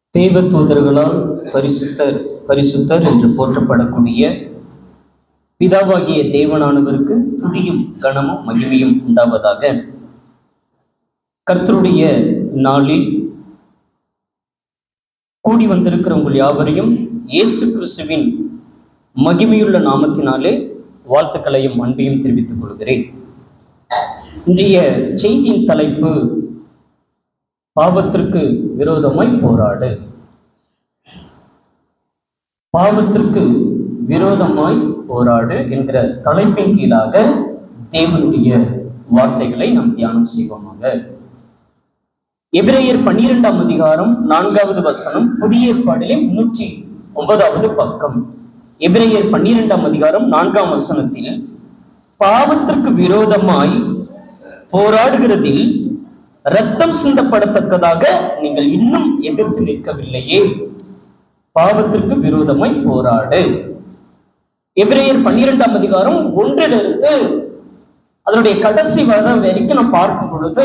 தெய்வ தூதர்களால் பரிசுத்தர் பரிசுத்தர் என்று போற்றப்படக்கூடிய பிதாவாகிய தேவனானவருக்கு துதியும் கனமும் மகிமையும் உண்டாவதாக கர்த்தருடைய நாளில் கூடி வந்திருக்கிற உங்கள் யாவரையும் இயேசு கிறிஸ்துவின் மகிமையுள்ள நாமத்தினாலே வாழ்த்துக்களையும் அன்பையும் தெரிவித்துக் கொள்கிறேன் இன்றைய செய்தியின் தலைப்பு பாவத்திற்கு விரோதமாய் போராடு பாவத்திற்கு விரோதமாய் போராடு என்கிற தலைப்பின் கீழாக தேவனுடைய வார்த்தைகளை நாம் தியானம் செய்வோமாக எபிரேயர் பன்னிரெண்டாம் அதிகாரம் நான்காவது வசனம் புதிய ஏற்பாடிலே முன்னூற்றி ஒன்பதாவது பக்கம் எபிரேயர் பன்னிரெண்டாம் அதிகாரம் நான்காம் வசனத்தில் பாவத்திற்கு விரோதமாய் போராடுகிறதில் ரத்தம் சிந்தப்படத்தக்கதாக நீங்கள் இன்னும் எதிர்த்து நிற்கவில்லையே பாவத்திற்கு விரோதமாய் போராடு எபிரேயர் பன்னிரெண்டாம் அதிகாரம் ஒன்றிலிருந்து அதனுடைய கடைசி வர வரைக்கும் நாம் பார்க்கும் பொழுது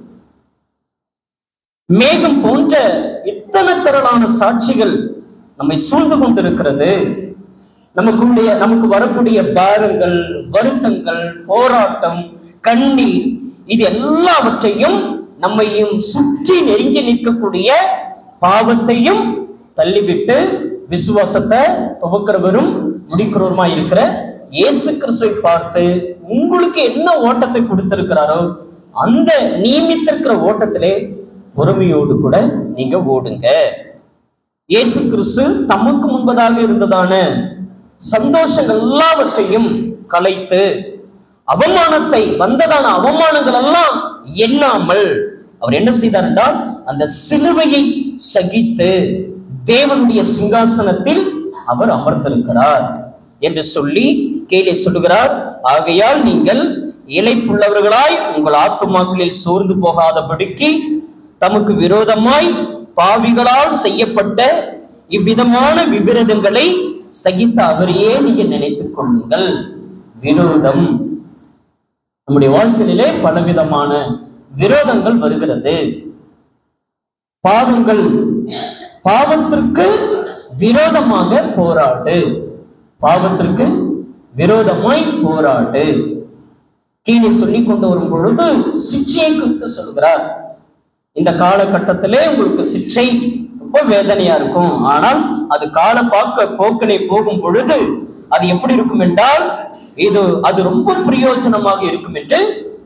மேகம் போன்ற இத்தனை திரளான சாட்சிகள் நம்மை சூழ்ந்து கொண்டிருக்கிறது நமக்குடைய நமக்கு வரக்கூடிய பாரங்கள் வருத்தங்கள் போராட்டம் கண்ணீர் இது எல்லாவற்றையும் நம்மையும் சுற்றி நெருங்கி நிற்கக்கூடிய பாவத்தையும் தள்ளிவிட்டு விசுவாசத்தை துவக்கிறவரும் முடிக்கிறவருமா இருக்கிற இயேசு கிறிஸ்துவை பார்த்து உங்களுக்கு என்ன ஓட்டத்தை கொடுத்திருக்கிறாரோ அந்த நியமித்திருக்கிற ஓட்டத்திலே பொறுமையோடு கூட நீங்க ஓடுங்க இயேசு கிறிஸ்து தமக்கு முன்பதாக இருந்ததான சந்தோஷங்கள் எல்லாவற்றையும் கலைத்து அவமானத்தை வந்ததான அவமானங்கள் எல்லாம் எண்ணாமல் அவர் என்ன செய்தார் என்றால் அந்த சிலுவையை சகித்து தேவனுடைய சிங்காசனத்தில் அவர் அமர்ந்திருக்கிறார் என்று சொல்லி கீழே சொல்லுகிறார் ஆகையால் நீங்கள் இலைப்புள்ளவர்களாய் உங்கள் ஆத்துமாக்களில் சோர்ந்து போகாதபடிக்கு தமக்கு விரோதமாய் பாவிகளால் செய்யப்பட்ட இவ்விதமான விபரீதங்களை சகித்த அவரையே நீங்க நினைத்துக் கொள்ளுங்கள் விரோதம் நம்முடைய வாழ்க்கையிலே பலவிதமான விரோதங்கள் வருகிறது பாவங்கள் பாவத்திற்கு விரோதமாக போராடு பாவத்திற்கு விரோதமாய் போராடு கீழே சொல்லி கொண்டு வரும் பொழுது சிக்ஷையை குறித்து சொல்கிறார் இந்த காலகட்டத்திலே உங்களுக்கு சிக்ஷை ரொம்ப வேதனையா இருக்கும் ஆனால் அது கால பார்க்க போக்கிலே போகும் பொழுது அது எப்படி இருக்கும் என்றால் இது அது ரொம்ப பிரயோஜனமாக இருக்கும் என்று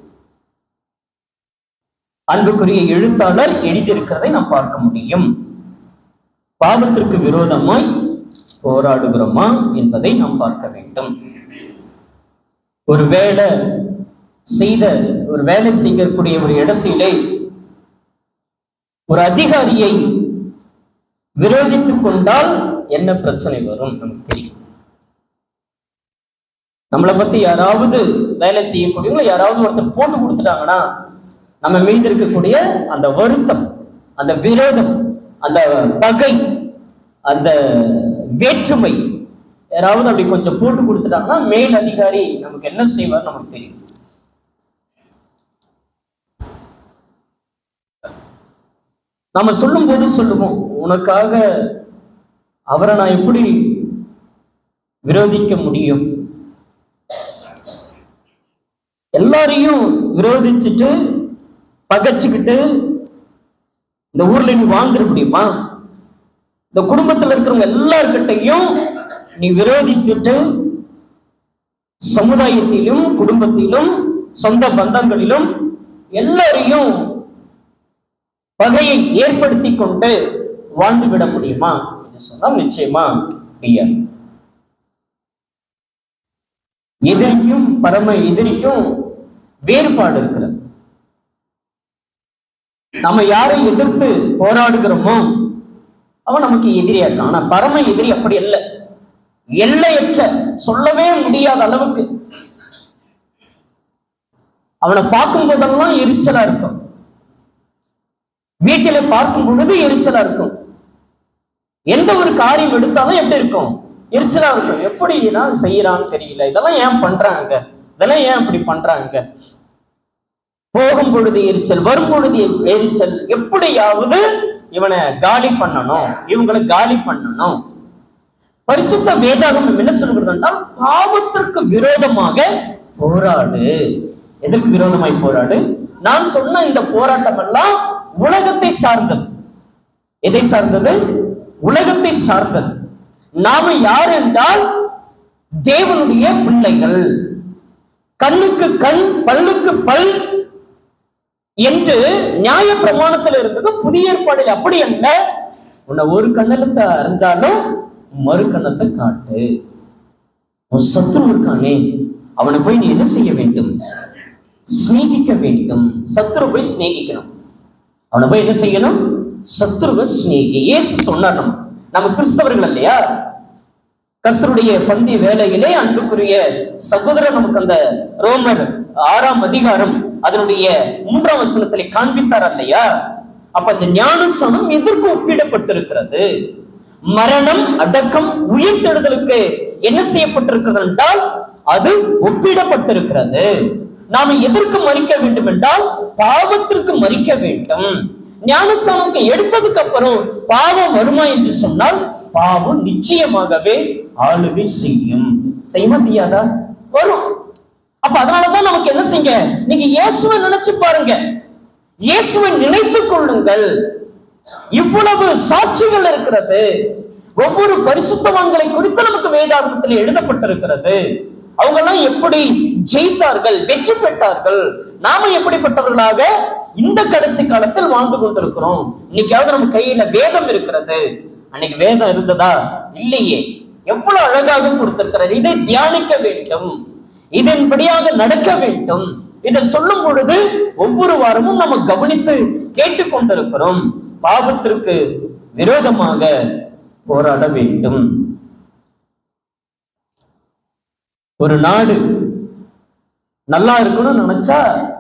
அன்புக்குரிய எழுத்தாளர் எழுதியிருக்கிறதை நாம் பார்க்க முடியும் பாவத்திற்கு விரோதமாய் போராடுகிறோமா என்பதை நாம் பார்க்க வேண்டும் ஒரு வேலை செய்த ஒரு வேலை செய்யக்கூடிய ஒரு இடத்திலே ஒரு அதிகாரியை விரோதித்துக் கொண்டால் என்ன பிரச்சனை வரும் நமக்கு தெரியும் நம்மளை பத்தி யாராவது வேலை செய்யக்கூடியவங்க யாராவது ஒருத்தர் போட்டு கொடுத்துட்டாங்கன்னா நம்ம மீது இருக்கக்கூடிய அந்த வருத்தம் அந்த விரோதம் அந்த பகை அந்த வேற்றுமை யாராவது அப்படி கொஞ்சம் போட்டு கொடுத்துட்டாங்கன்னா மேல் அதிகாரி நமக்கு என்ன செய்வார் நமக்கு தெரியும் நாம சொல்லும் போது சொல்லுவோம் உனக்காக அவரை நான் எப்படி விரோதிக்க முடியும் எல்லாரையும் விரோதிச்சுட்டு பகைச்சுக்கிட்டு இந்த ஊர்ல நீ வாழ்ந்துட முடியுமா இந்த குடும்பத்துல இருக்கிறவங்க எல்லார்கிட்டையும் நீ விரோதித்துட்டு சமுதாயத்திலும் குடும்பத்திலும் சொந்த பந்தங்களிலும் எல்லாரையும் பகையை ஏற்படுத்தி கொண்டு வாழ்ந்து விட முடியுமா என்று சொன்னால் நிச்சயமா முடியாது எதிரிக்கும் பரம எதிரிக்கும் வேறுபாடு இருக்கிறது நம்ம யாரை எதிர்த்து போராடுகிறோமோ அவன் நமக்கு எதிரியா இருக்கான் ஆனா பரம எதிரி அப்படி அல்ல எல்லையற்ற சொல்லவே முடியாத அளவுக்கு அவனை பார்க்கும் போதெல்லாம் எரிச்சலா இருக்கும் வீட்டில பார்க்கும் பொழுது எரிச்சலா இருக்கும் எந்த ஒரு காரியம் எடுத்தாலும் எப்படி இருக்கும் எரிச்சலா இருக்கும் எப்படி நான் செய்யறான்னு தெரியல இதெல்லாம் ஏன் பண்றாங்க இதெல்லாம் ஏன் அப்படி பண்றாங்க போகும் பொழுது எரிச்சல் வரும் பொழுது எரிச்சல் எப்படியாவது இவனை காலி பண்ணணும் இவங்களை காலி பண்ணணும் பரிசுத்த வேதாகமம் என்ன சொல்கிறது என்றால் பாவத்திற்கு விரோதமாக போராடு எதற்கு விரோதமாய் போராடு நான் சொன்ன இந்த போராட்டம் எல்லாம் உலகத்தை சார்ந்தது எதை சார்ந்தது உலகத்தை சார்ந்தது நாம யார் என்றால் தேவனுடைய பிள்ளைகள் கண்ணுக்கு கண் பல்லுக்கு பல் என்று நியாய பிரமாணத்தில் இருந்தது புதிய ஏற்பாடில் அப்படி அல்ல உன்னை ஒரு கண்ணத்தை அறிஞ்சாலும் மறு கண்ணத்தை காட்டு உன் சத்துரு இருக்கானே அவனை போய் நீ என்ன செய்ய வேண்டும் சிநேகிக்க வேண்டும் சத்துரு போய் சிநேகிக்கணும் அவனை போய் என்ன செய்யணும் சத்துருவை சிநேகி இயேசு சொன்னார் நமக்கு நம்ம கிறிஸ்தவர்கள் இல்லையா கர்த்தருடைய பந்தி வேலையிலே அன்புக்குரிய சகோதரர் நமக்கு அந்த ரோமர் ஆறாம் அதிகாரம் அதனுடைய மூன்றாம் வசனத்திலே காண்பித்தார் இல்லையா அப்ப அந்த ஞானசனம் எதற்கு ஒப்பிடப்பட்டிருக்கிறது மரணம் அடக்கம் உயிர்த்தெழுதலுக்கு என்ன செய்யப்பட்டிருக்கிறது என்றால் அது ஒப்பிடப்பட்டிருக்கிறது நாம எதற்கு மறிக்க வேண்டும் என்றால் பாவத்திற்கு மறிக்க வேண்டும் ஞானஸ்தானம்க்கு எடுத்ததுக்கு அப்புறம் பாவம் வருமா என்று சொன்னால் பாவம் நிச்சயமாகவே ஆளுகை செய்யும் செய்யுமா செய்யாதா வரும் அப்ப அதனாலதான் நமக்கு என்ன செய்யுங்க நீங்க இயேசுவை நினைச்சு பாருங்க இயேசுவை நினைத்துக் கொள்ளுங்கள் இவ்வளவு சாட்சிகள் இருக்கிறது ஒவ்வொரு பரிசுத்தவான்களை குறித்து நமக்கு வேதாகமத்தில் எழுதப்பட்டிருக்கிறது அவங்க எல்லாம் எப்படி ஜெயித்தார்கள் வெற்றி பெற்றார்கள் நாம எப்படிப்பட்டவர்களாக இந்த கடைசி காலத்தில் வாழ்ந்து கொண்டிருக்கிறோம் இன்னைக்காவது நம்ம கையில வேதம் இருக்கிறது அன்னைக்கு வேதம் இருந்ததா இல்லையே எவ்வளவு அழகாக கொடுத்திருக்கிறார் இதை தியானிக்க வேண்டும் இதன்படியாக நடக்க வேண்டும் இதை சொல்லும் பொழுது ஒவ்வொரு வாரமும் நம்ம கவனித்து கேட்டுக்கொண்டிருக்கிறோம் பாவத்திற்கு விரோதமாக போராட வேண்டும் ஒரு நாடு நல்லா இருக்கணும்னு நினைச்சா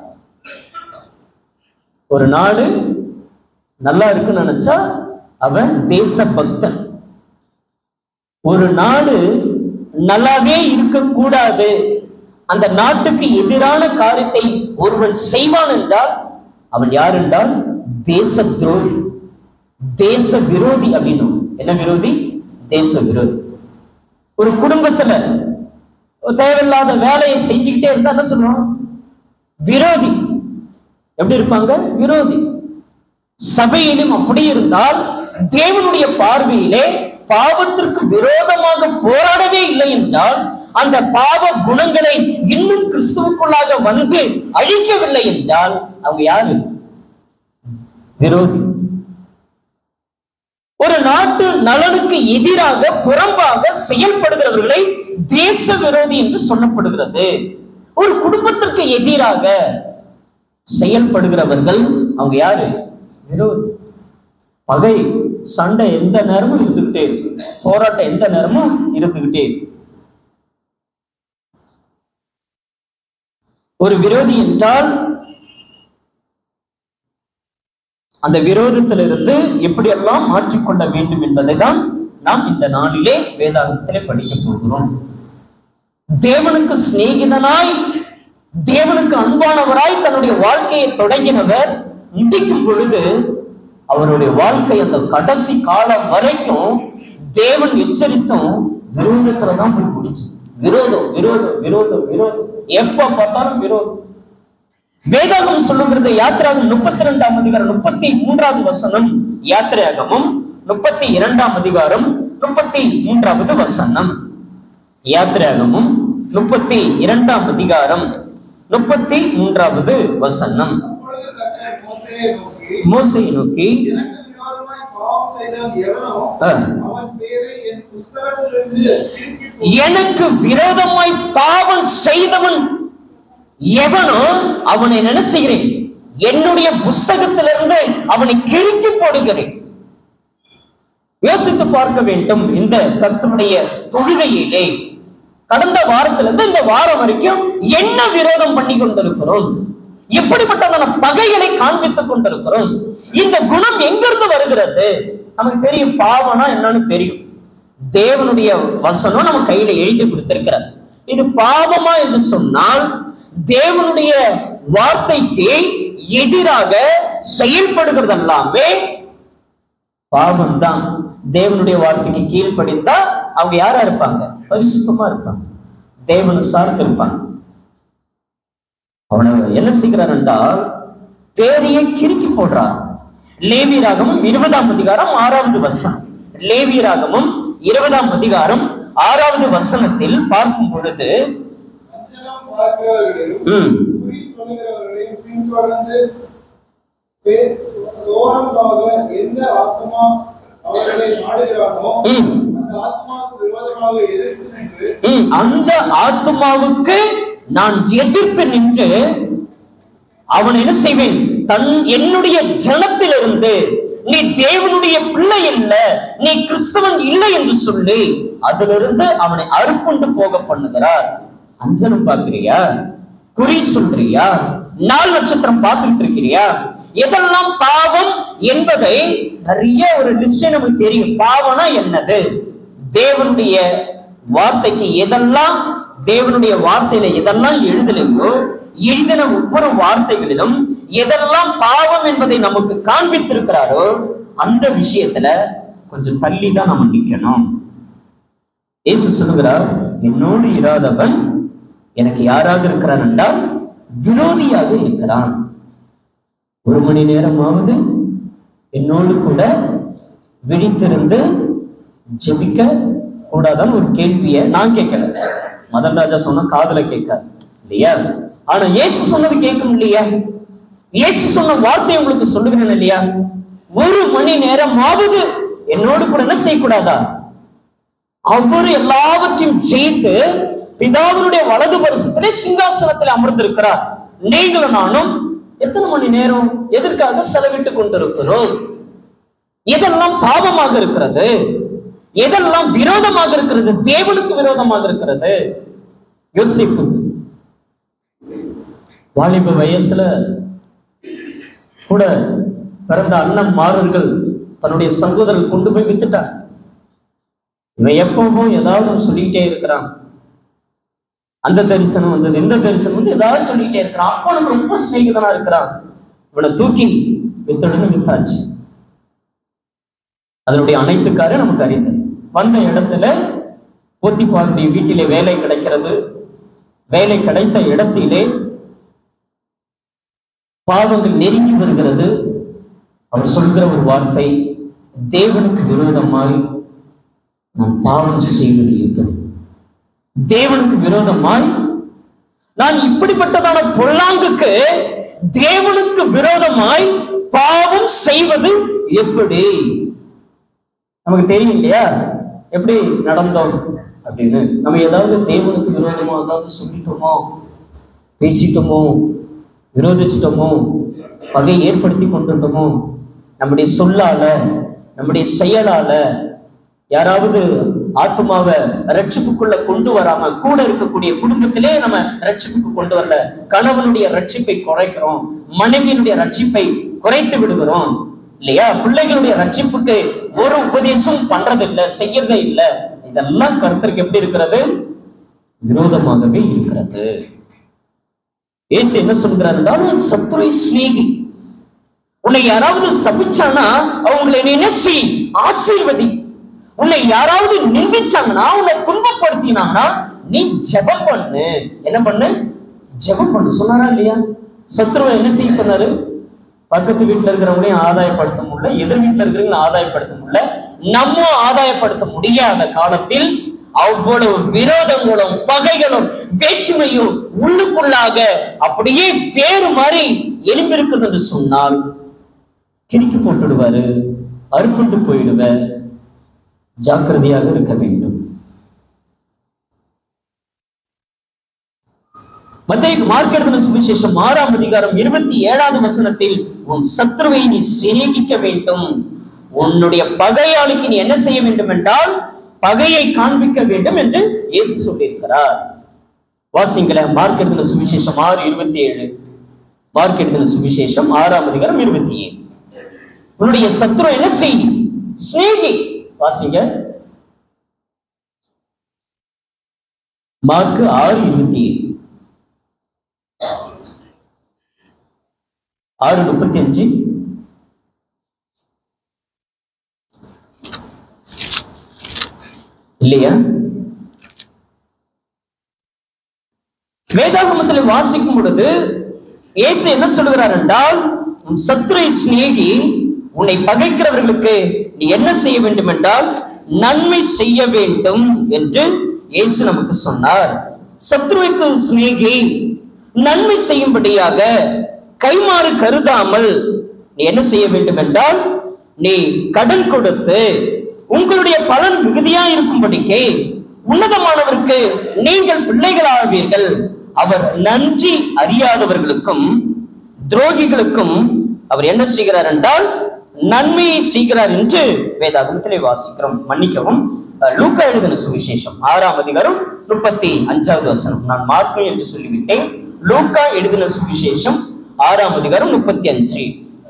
ஒரு நாடு நல்லா இருக்குன்னு நினைச்சா அவன் தேச பக்தன் ஒரு நாடு நல்லாவே இருக்கக்கூடாது அந்த நாட்டுக்கு எதிரான காரியத்தை ஒருவன் செய்வான் என்றால் அவன் யார் என்றால் தேச துரோகி தேச விரோதி அப்படின்னும் என்ன விரோதி தேச விரோதி ஒரு குடும்பத்துல தேவையில்லாத வேலையை செஞ்சுக்கிட்டே இருந்தா என்ன சொல்லுவான் விரோதி எப்படி இருப்பாங்க விரோதி சபையிலும் அப்படி இருந்தால் தேவனுடைய பார்வையிலே பாவத்திற்கு விரோதமாக போராடவே இல்லை என்றால் அந்த பாவ குணங்களை இன்னும் கிறிஸ்துவுக்குள்ளாக வந்து அழிக்கவில்லை என்றால் அவங்க யாரு விரோதி ஒரு நாட்டு நலனுக்கு எதிராக புறம்பாக செயல்படுகிறவர்களை தேச விரோதி என்று சொல்லப்படுகிறது ஒரு குடும்பத்திற்கு எதிராக செயல்படுகிறவர்கள் அவங்க யாரு விரோதி பகை சண்டை எந்த நேரமும் இருந்துகிட்டே இருக்கு போராட்டம் எந்த நேரமும் இருந்துகிட்டே இருக்கு ஒரு விரோதி என்றால் அந்த விரோதத்திலிருந்து எப்படியெல்லாம் மாற்றிக்கொள்ள வேண்டும் என்பதை தான் நாம் இந்த நாளிலே வேதாகத்திலே படிக்க போகிறோம் தேவனுக்கு சிநேகிதனாய் தேவனுக்கு அன்பானவராய் தன்னுடைய வாழ்க்கையை தொடங்கினவர் முடிக்கும் பொழுது அவருடைய வாழ்க்கை அந்த கடைசி காலம் வரைக்கும் தேவன் எச்சரித்தும் விரோதத்துல தான் போய் முடிச்சு விரோதம் விரோதம் விரோதம் விரோதம் எப்ப பார்த்தாலும் விரோதம் வேதாகம் சொல்லுகிறது யாத்திராகம் முப்பத்தி ரெண்டாம் அதிகாரம் முப்பத்தி மூன்றாவது வசனம் யாத்திராகமும் முப்பத்தி இரண்டாம் அதிகாரம் முப்பத்தி மூன்றாவது வசனம் யாத்திராகமும் முப்பத்தி இரண்டாம் அதிகாரம் முப்பத்தி மூன்றாவது வசனம் அப்பொழுது கர்த்தர் மோசேயை நோக்கி, மோசையை நோக்கி எனக்கு விரோதமாய் பாவம் செய்தவன் எவனோ, ஆ, அவன் பேரை என் புஸ்தகத்திலிருந்து திருப்பிப் போடு. எனக்கு விரோதமாய் பாவம் செய்தவன் எவனோ அவனை நினைச்சுகிறேன் என்னுடைய புஸ்தகத்திலிருந்து அவனை கிறுக்கி போடுகிறேன் யோசித்து பார்க்க வேண்டும் இந்த கர்த்தருடைய தொழுகையிலே கடந்த வாரத்திலிருந்து இந்த வாரம் வரைக்கும் என்ன விரோதம் பண்ணி கொண்டிருக்கிறோம் எப்படிப்பட்டதான பகைகளை காண்பித்துக் கொண்டிருக்கிறோம் இந்த குணம் எங்கிருந்து வருகிறது நமக்கு தெரியும் பாவம்னா என்னன்னு தெரியும் தேவனுடைய வசனம் நம்ம கையில எழுதி கொடுத்திருக்கிறார் இது பாவமா என்று சொன்னால் தேவனுடைய வார்த்தைக்கு எதிராக செயல்படுகிறது எல்லாமே பாவம் தான் தேவனுடைய வார்த்தைக்கு கீழ்ப்படிந்தா அவங்க யாரா இருப்பாங்க பரிசுத்தமா இருப்பாங்க தேவனை சார்ந்து இருப்பாங்க அவனை என்ன செய்கிறார் என்றால் பேரையை கிறுக்கி போடுறார் லேவியராகமும் இருபதாம் அதிகாரம் ஆறாவது வசனம் லேவியராகமும் இருபதாம் அதிகாரம் ஆறாவது வசனத்தில் பார்க்கும் பொழுது அஞ்சனம் பார்க்கிறவர்களையும் ம், குறி சொல்லுகிறவர்களையும் பின்தொடர்ந்து சே- சோரமாக எந்த ஆத்மா அவர்களை நாடுகிறானோ ம், அந்த ஆத்மாவுக்கு விரோதமாக எதிர்த்து நின்று ம், அந்த ஆத்மாவுக்கு நான் எதிர்த்து நின்று அவன் என்ன செய்வேன் தன் என்னுடைய ஜனத்திலிருந்து நீ தேவனுடைய பிள்ளை இல்ல நீ கிறிஸ்தவன் இல்லை என்று சொல்லி அதிலிருந்து அவனை அறுப்புண்டு போக பண்ணுகிறார் அஞ்சனம் பார்க்கிறியா குறி சொல்றியா நாள் நட்சத்திரம் பார்த்துட்டு இருக்கிறியா எதெல்லாம் பாவம் என்பதை நிறைய ஒரு லிஸ்டே நமக்கு தெரியும் பாவம்னா என்னது தேவனுடைய வார்த்தைக்கு எதெல்லாம் தேவனுடைய வார்த்தையில எதெல்லாம் எழுதலையோ எழுதின ஒவ்வொரு வார்த்தைகளிலும் எதெல்லாம் பாவம் என்பதை நமக்கு காண்பித்திருக்கிறாரோ அந்த விஷயத்துல கொஞ்சம் தள்ளி தான் நம்ம நிக்கணும் இயேசு சொல்லுகிறார் என்னோடு இராதவன் எனக்கு யாராக இருக்கிறான் என்றால் விரோதியாக இருக்கிறான் ஒரு மணி நேரமாவது என்னோடு கூட விழித்திருந்து ஜெபிக்க கூடாதான்னு ஒரு கேள்வியை நான் கேட்கல மதன் ராஜா சொன்ன காதுல கேட்காது இல்லையா ஆனா இயேசு சொன்னது கேட்கும் இல்லையா இயேசு சொன்ன வார்த்தை உங்களுக்கு சொல்லுகிறேன் இல்லையா ஒரு மணி நேரமாவது என்னோடு கூட என்ன செய்யக்கூடாதா அவர் எல்லாவற்றையும் ஜெயித்து பிதாவினுடைய வலது பரிசத்திலே சிங்காசனத்தில் அமர்ந்திருக்கிறார் நீங்களும் நானும் எத்தனை மணி நேரம் எதற்காக செலவிட்டு கொண்டிருக்கிறோம் எதெல்லாம் பாவமாக இருக்கிறது எதெல்லாம் விரோதமாக இருக்கிறது தேவனுக்கு விரோதமாக இருக்கிறது யோசிப்பு வாலிப வயசுல கூட பிறந்த அண்ணன் மாறர்கள் தன்னுடைய சகோதரர் கொண்டு போய் வித்துட்டான் இவன் எப்பவும் ஏதாவது ஒண்ணு சொல்லிக்கிட்டே இருக்கிறான் அந்த தரிசனம் வந்தது இந்த தரிசனம் வந்து ஏதாவது சொல்லிக்கிட்டே இருக்கிறான் அப்பனுக்கு ரொம்ப சிநேகிதனா இருக்கிறான் இவனை தூக்கி வித்துடுன்னு வித்தாச்சு அதனுடைய அனைத்து காரியம் நமக்கு அறிந்தது வந்த இடத்துல போத்திப்பாருடைய வீட்டிலே வேலை கிடைக்கிறது வேலை கிடைத்த இடத்திலே பாவங்கள் நெருங்கி வருகிறது அவர் சொல்கிற ஒரு வார்த்தை தேவனுக்கு விரோதமாய் நான் பாவம் செய்வது எப்படி தேவனுக்கு விரோதமாய் நான் இப்படிப்பட்டதான பொல்லாங்குக்கு தேவனுக்கு விரோதமாய் பாவம் செய்வது எப்படி நமக்கு தெரியும் இல்லையா எப்படி நடந்தோம் அப்படின்னு நம்ம ஏதாவது தேவனுக்கு விரோதமா ஏதாவது சொல்லிட்டோமோ பேசிட்டோமோ விரோதிச்சிட்டோமோ பகை ஏற்படுத்தி கொண்டுட்டோமோ நம்முடைய சொல்லால நம்முடைய செயலால யாராவது ஆத்மாவை ரட்சிப்புக்குள்ள கொண்டு வராம கூட இருக்கக்கூடிய குடும்பத்திலே நம்ம ரட்சிப்புக்கு கொண்டு வரல கணவனுடைய ரட்சிப்பை குறைக்கிறோம் மனைவியினுடைய ரட்சிப்பை குறைத்து விடுகிறோம் இல்லையா பிள்ளைகளுடைய ரட்சிப்புக்கு ஒரு உபதேசம் பண்றது இல்ல செய்யறதே இல்ல இதெல்லாம் கருத்தருக்கு எப்படி இருக்கிறது விரோதமாகவே இருக்கிறது இயேசு என்ன சொல்கிறார் என்றால் உன் சத்துரை சிநேகி உன்னை யாராவது சபிச்சானா அவங்களை நீ என்ன செய் ஆசீர்வதி உன்னை யாராவது நிந்திச்சாங்கன்னா உன்னை துன்பப்படுத்தினாங்கன்னா நீ ஜெபம் பண்ணு என்ன பண்ணு ஜெபம் பண்ணு சொன்னாரா இல்லையா சத்ருவை என்ன செய்ய சொன்னாரு பக்கத்து வீட்டுல இருக்கிறவங்களையும் ஆதாயப்படுத்த முடியல எதிர் வீட்டுல இருக்கிறவங்களையும் ஆதாயப்படுத்த முடியல நம்ம ஆதாயப்படுத்த முடியாத காலத்தில் அவ்வளவு விரோதங்களும் பகைகளும் வேற்றுமையும் உள்ளுக்குள்ளாக அப்படியே வேறு மாதிரி எழும்பிருக்கிறது என்று சொன்னால் கிறுக்கி போட்டுடுவாரு அறுப்புண்டு போயிடுவ ஜாக்கிரதையாக இருக்க வேண்டும் மத்திய மார்க்கெடுத்த சுவிசேஷம் ஆறாம் அதிகாரம் இருபத்தி ஏழாவது வசனத்தில் உன் சத்ருவை நீ சிநேகிக்க வேண்டும் உன்னுடைய பகையாளிக்கு நீ என்ன செய்ய வேண்டும் என்றால் பகையை காண்பிக்க வேண்டும் என்று இயேசு சொல்லியிருக்கிறார் வாசிங்கள மார்க்கெடுத்த சுவிசேஷம் ஆறு இருபத்தி ஏழு மார்க்கெடுத்த சுவிசேஷம் ஆறாம் அதிகாரம் இருபத்தி ஏழு உன்னுடைய சத்ரு என்ன செய் சிநேகி வாசிங்க மார்க்கு ஆறு இருபத்தி ஏழு ஆறு முப்பத்தி அஞ்சு இல்லையா வேதாகமத்தில் வாசிக்கும் பொழுது இயேசு என்ன சொல்லுகிறார் என்றால் உன் சத்துரை சிநேகி உன்னை பகைக்கிறவர்களுக்கு நீ என்ன செய்ய வேண்டும் என்றால் நன்மை செய்ய வேண்டும் என்று இயேசு நமக்கு சொன்னார் சத்ருவுக்கு சிநேகி நன்மை செய்யும்படியாக கைமாறு கருதாமல் நீ என்ன செய்ய வேண்டும் என்றால் நீ கடன் கொடுத்து உங்களுடைய பலன் மிகுதியா இருக்கும்படிக்கு உன்னதமானவருக்கு நீங்கள் பிள்ளைகளாவீர்கள் அவர் நன்றி அறியாதவர்களுக்கும் துரோகிகளுக்கும் அவர் என்ன செய்கிறார் என்றால் நன்மையை செய்கிறார் என்று வேதாகமத்திலே வாசிக்கிறோம் மன்னிக்கவும் அஹ், லூக்கா எழுதின சுவிசேஷம் ஆறாம் அதிகாரம் முப்பத்தி அஞ்சாவது வசனம் நான் மார்க்கு என்று சொல்லிவிட்டேன் லூக்கா எழுதின சுவிசேஷம் ஆறாம் அதிகாரம் முப்பத்தி அஞ்சு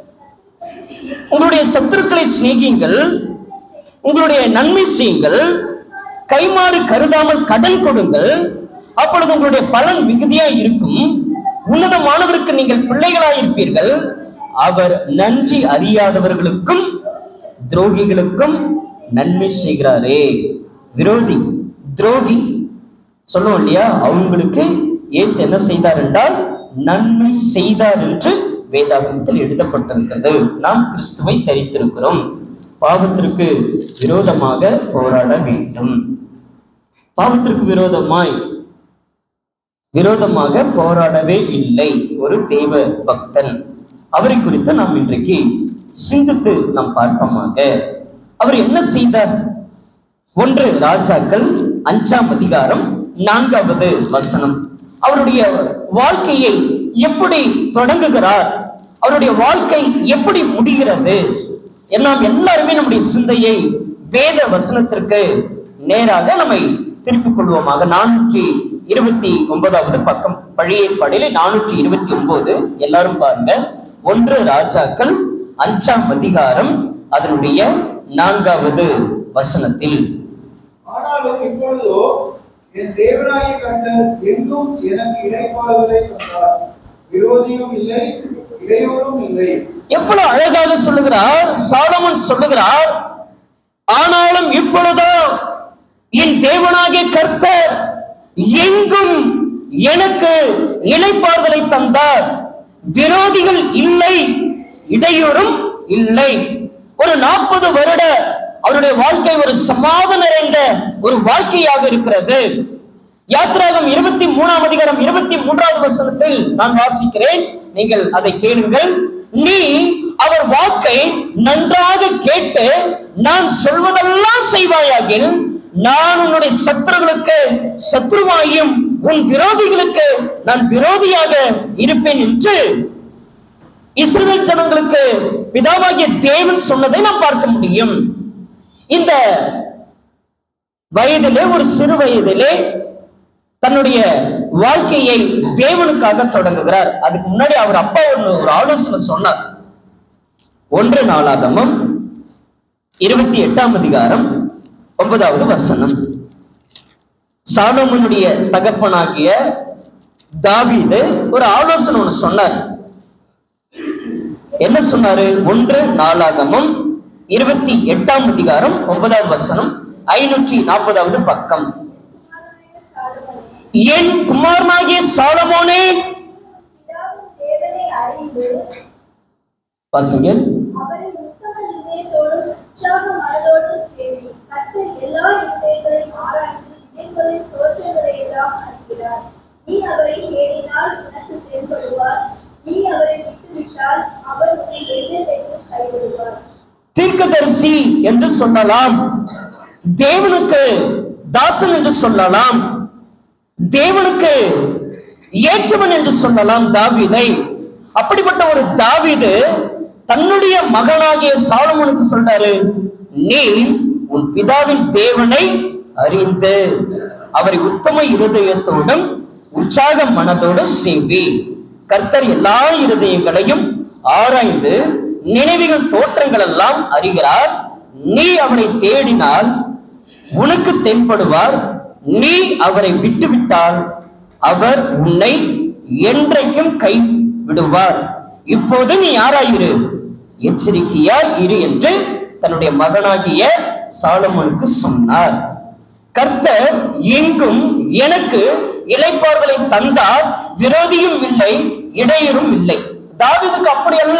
உங்களுடைய சத்துருக்களை சிநேகியுங்கள் உங்களுடைய நன்மை செய்யுங்கள் கைமாறு கருதாமல் கடன் கொடுங்கள் அப்பொழுது உங்களுடைய பலன் மிகுதியா இருக்கும் உன்னதமானவருக்கு நீங்கள் பிள்ளைகளாயிருப்பீர்கள் அவர் நன்றி அறியாதவர்களுக்கும் துரோகிகளுக்கும் நன்மை செய்கிறாரே விரோதி துரோகி சொல்லுவோம் இல்லையா அவங்களுக்கு இயேசு என்ன செய்தார் என்றால் நன்மை செய்தார் என்று வேதாகமத்தில் எழுதப்பட்டிருக்கிறது நாம் கிறிஸ்துவை தரித்திருக்கிறோம் பாவத்திற்கு விரோதமாக போராட வேண்டும் பாவத்திற்கு விரோதமாய் விரோதமாக போராடவே இல்லை ஒரு தெய்வ பக்தன் அவரை குறித்து நாம் இன்றைக்கு சிந்தித்து நாம் பார்ப்போமாக அவர் என்ன செய்தார் ஒன்று ராஜாக்கள் அஞ்சாம் அதிகாரம் நான்காவது வசனம் அவருடைய வாழ்க்கையை எப்படி தொடங்குகிறார் அவருடைய வாழ்க்கை எப்படி முடிகிறது நாம் எல்லாருமே நம்முடைய சிந்தையை வேத வசனத்திற்கு நேராக நம்மை திருப்பிக் கொள்வோமாக நானூற்றி இருபத்தி ஒன்பதாவது பக்கம் பழைய ஏற்பாடிலே நானூற்றி இருபத்தி ஒன்பது எல்லாரும் பாருங்க ஒன்று ராஜாக்கள் அஞ்சாம் அதிகாரம் அதனுடைய நான்காவது வசனத்தில் ஆனாலும் இப்பொழுதோ என் தேவனாகிய கர்த்தர் எங்கும் எனக்கு இடைப்பாடுகளை தந்தார் விரோதியும் இல்லை இடையூறும் இல்லை எவ்வளவு அழகாக சொல்லுகிறார் சாலமன் சொல்லுகிறார் ஆனாலும் இப்பொழுதோ என் தேவனாகிய கர்த்தர் எங்கும் எனக்கு இளைப்பாறுதலை தந்தார் விரோதிகள் இல்லை இடையூறும் இல்லை ஒரு நாற்பது வருட அவருடைய வாழ்க்கை ஒரு சமாதானம் நிறைந்த ஒரு வாழ்க்கையாக இருக்கிறது யாத்ராகம் இருபத்தி மூணாம் அதிகாரம் இருபத்தி மூன்றாவது வசனத்தில் நான் வாசிக்கிறேன் நீங்கள் அதை கேளுங்கள் நீ அவர் வாக்கை நன்றாக கேட்டு நான் சொல்வதெல்லாம் செய்வாயாகில் நான் உன்னுடைய சத்துருகளுக்கு சத்ருவாயும் உன் விரோதிகளுக்கு நான் விரோதியாக இருப்பேன் என்று இஸ்ரவேல் ஜனங்களுக்கு பிதாவாகிய தேவன் சொன்னதை நாம் பார்க்க முடியும் இந்த வயதிலே ஒரு சிறு வயதிலே தன்னுடைய வாழ்க்கையை தேவனுக்காக தொடங்குகிறார் அதுக்கு முன்னாடி அவர் அப்பா ஒன்று ஒரு ஆலோசனை சொன்னார் ஒன்று நாளாகமம் இருபத்தி எட்டாம் அதிகாரம் ஒன்பதாவது வசனம் சாலோமனுடைய தகப்பனாகிய தாவீது ஒரு ஆலோசனை ஒன்று சொன்னார் என்ன சொன்னாரு ஒன்று நாளாகமம் இருபத்தி எட்டாம் அதிகாரம் ஒன்பதாவது வசனம் ஐநூற்றி நாற்பதாவது பக்கம் என் குமாரனாகிய சாலமோனே பிதாவின் தேவனை அறிந்து வாசிங்க அவரை உத்தம இதயத்தோடும் உற்சாக மனதோடும் சேவி கர்த்தர் எல்லா இருதயங்களையும் ஆராய்ந்து இதயங்களின் தோற்றங்களை எல்லாம் அறிகிறார் நீ அவரை தேடினால் உனக்கு தென்படுவார் நீ அவரை விட்டுவிட்டால் அவர் உன்னை எதிர்த்தையும் கைவிடுவார் தீர்க்கதரிசி என்று சொல்லலாம் தேவனுக்கு தாசன் என்று சொல்லலாம் தேவனுக்கு ஏற்றவன் என்று சொல்லலாம் தாவீதை அப்படிப்பட்ட ஒரு தாவீது தன்னுடைய மகனாகிய சாலமோனுக்கு சொல்றாரு நீ உன் பிதாவின் தேவனை அறிந்து அவரை உத்தம இருதயத்தோடும் உற்சாக மனதோடு சேவி கர்த்தர் எல்லா இருதயங்களையும் ஆராய்ந்து நினைவுகள் தோற்றங்கள் எல்லாம் அறிகிறார் நீ அவரை தேடினால் உனக்கு தென்படுவார் நீ அவரை விட்டுவிட்டால் அவர் உன்னை என்றைக்கும் கை விடுவார் இப்போது நீ யாராயிரு எச்சரிக்கையாய் இரு என்று தன்னுடைய மகனாகிய சாலமோனுக்கு சொன்னார் கர்த்தர் எங்கும் எனக்கு இளைப்பாறுதலை தந்தார் விரோதியும் இல்லை இடையூறும் இல்லை தாவீதுக்கு அப்படி அல்ல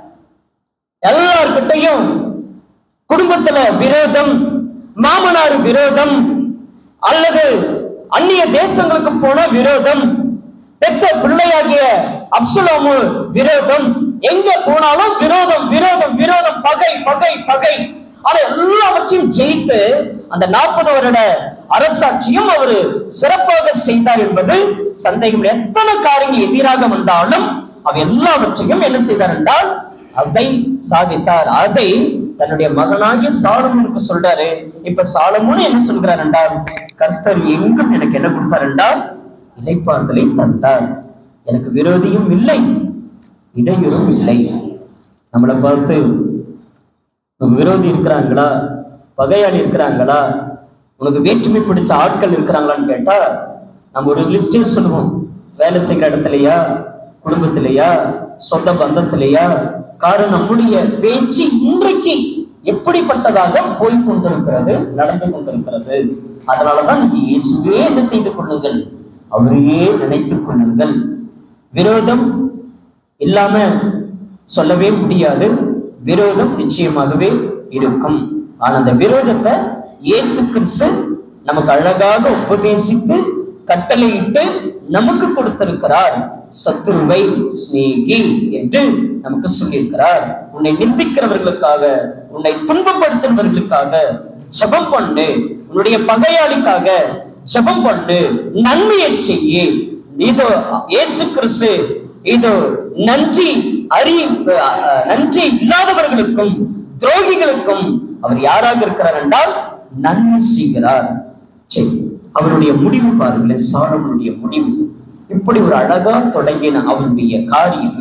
எல்லார்கிட்டையும் குடும்பத்துல விரோதம் மாமனார் விரோதம் அல்லது அந்நிய தேசங்களுக்கு போன விரோதம் பெத்த பிள்ளையாகிய அப்சலோமு விரோதம் எங்க போனாலும் விரோதம் விரோதம் விரோதம் பகை பகை பகை ஆனா எல்லாவற்றையும் ஜெயித்து அந்த நாற்பது வருட அரசாட்சியும் அவர் சிறப்பாக செய்தார் என்பது சந்தேகம் இல்லை. எத்தனை காரியங்கள் எதிராக வந்தாலும் அவர் எல்லாவற்றையும் என்ன செய்தார் என்றால் அதை சாதித்தார் அதை தன்னுடைய மகனாகிய சாலமோனுக்கு சொல்றாரு இப்ப சாலமோன் என்ன சொல்கிறார் என்றால் கர்த்தர் எங்கும் எனக்கு என்ன கொடுத்தார் என்றால் இலைப்பாறுதலை தந்தார் எனக்கு விரோதியும் இல்லை இடையூறும் இல்லை நம்மளை பார்த்து உனக்கு விரோதி இருக்கிறாங்களா பகையாளி இருக்கிறாங்களா உனக்கு வேற்றுமை பிடிச்ச ஆட்கள் இருக்கிறாங்களான்னு கேட்டா நம்ம ஒரு லிஸ்டே சொல்லுவோம் வேலை செய்கிற இடத்துலயா குடும்பத்திலேயா சொந்த பந்தத்திலேயா காரணம் நம்முடைய பேச்சு இன்றைக்கு எப்படிப்பட்டதாக போய் கொண்டிருக்கிறது நடந்து கொண்டிருக்கிறது அதனாலதான் நீங்க இயேசுவே என்ன செய்து கொள்ளுங்கள் அவரையே நினைத்துக் கொள்ளுங்கள் விரோதம் இல்லாம சொல்லவே முடியாது விரோதம் நிச்சயமாகவே இருக்கும் ஆனா அந்த விரோதத்தை இயேசு கிறிஸ்து நமக்கு அழகாக உபதேசித்து கட்டளையிட்டு நமக்கு கொடுத்திருக்கிறார் சத்துருவை சிநேகி என்று நமக்கு சொல்லியிருக்கிறார் உன்னை நிந்திக்கிறவர்களுக்காக உன்னை துன்பப்படுத்துறவர்களுக்காக ஜெபம் பண்ணு உன்னுடைய பகையாளிக்காக ஜெபம் பண்ணு நன்மையை செய்ய இதோ இயேசு கிறிஸ்து இதோ நன்றி அறி அஹ், நன்றி இல்லாதவர்களுக்கும் துரோகிகளுக்கும் அவர் யாராக இருக்கிறார் என்றால் நன்மை செய்கிறார் சரி அவருடைய முடிவு பாருங்களேன் சாலமனுடைய முடிவு இப்படி ஒரு அழகா தொடங்கின அவருடைய காரியம்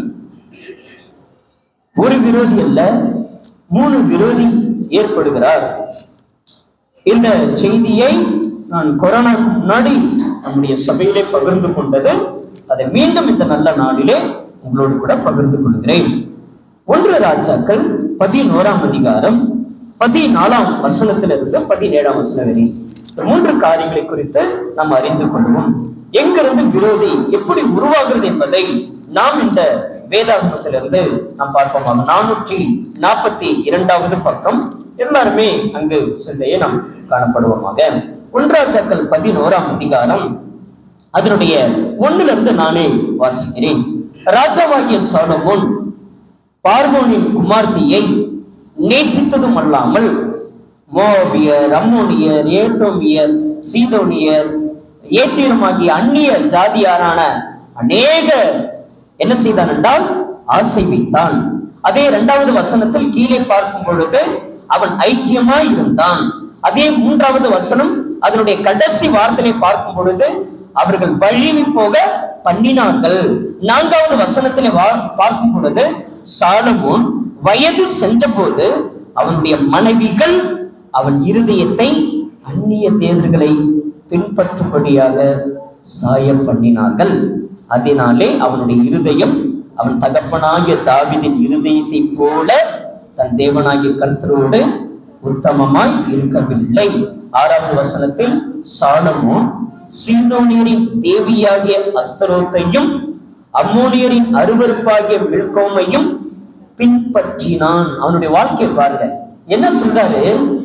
ஒரு விரோதி அல்ல மூணு விரோதி ஏற்படுகிறார் இந்த செய்தியை நான் கொரோனாக்கு முன்னாடி நம்முடைய சபையிலே பகிர்ந்து கொண்டது அதை மீண்டும் இந்த நல்ல நாளிலே உங்களோடு கூட பகிர்ந்து கொள்கிறேன் ஒன்று ராஜாக்கள் பதினோராம் அதிகாரம் பதினாலாம் வசனத்திலிருந்து பதினேழாம் வசனம் வரை இந்த மூன்று காரியங்களை குறித்து நாம் அறிந்து கொள்வோம் எங்கிருந்து விரோதி எப்படி உருவாகிறது என்பதை நாம் இந்த வேதாகமத்திலிருந்து நாம் பார்ப்போமாக நானூற்றி நாற்பத்தி இரண்டாவது பக்கம் எல்லாருமே அங்கு சிந்தையை நாம் காணப்படுவோமாக ஒன்றாச்சாக்கள் பதினோராம் அதிகாரம் அதனுடைய ஒண்ணுல இருந்து நானே வாசிக்கிறேன் ராஜாவாகிய சாலமோன் பார்வோனின் குமார்த்தியை நேசித்ததும் அல்லாமல் மோபியர் அம்மோனியர் ஏத்தோமியர் சீதோனியர் ஏத்தியருமாகிய அந்நிய ஜாதியாரான அநேக என்ன செய்தான் என்றால் ஆசை வைத்தான் அதே இரண்டாவது வசனத்தில் கீழே பார்க்கும் பொழுது அவன் ஐக்கியமாய் இருந்தான் அதே மூன்றாவது வசனம் அதனுடைய கடைசி வார்த்தையை பார்க்கும் பொழுது அவர்கள் வழிவி போக பண்ணினார்கள் நான்காவது வசனத்திலே வா- பார்க்கும் பொழுது சாலமோன் வயது சென்றபோது அவனுடைய மனைவிகள் அவன் இருதயத்தை அந்நிய தேவர்களை பின்பற்றும்படியாக சாய பண்ணினார்கள் அதனாலே அவனுடைய இருதயம் அவன் தகப்பனாகிய தாவீதின் இருதயத்தை போல தன் தேவனாகிய கர்த்தரோடு உத்தமமாய் இருக்கவில்லை ஆறாவது வசனத்தில் சாலமோன் சீதோனியரின் தேவியாகிய அஸ்தரோத்தையும் அம்மோனியரின் அருவருப்பாகிய மில்கோமையும் பின்பற்றினான் அவனுடைய வாழ்க்கையை பாருங்க என்ன சொல்றாரு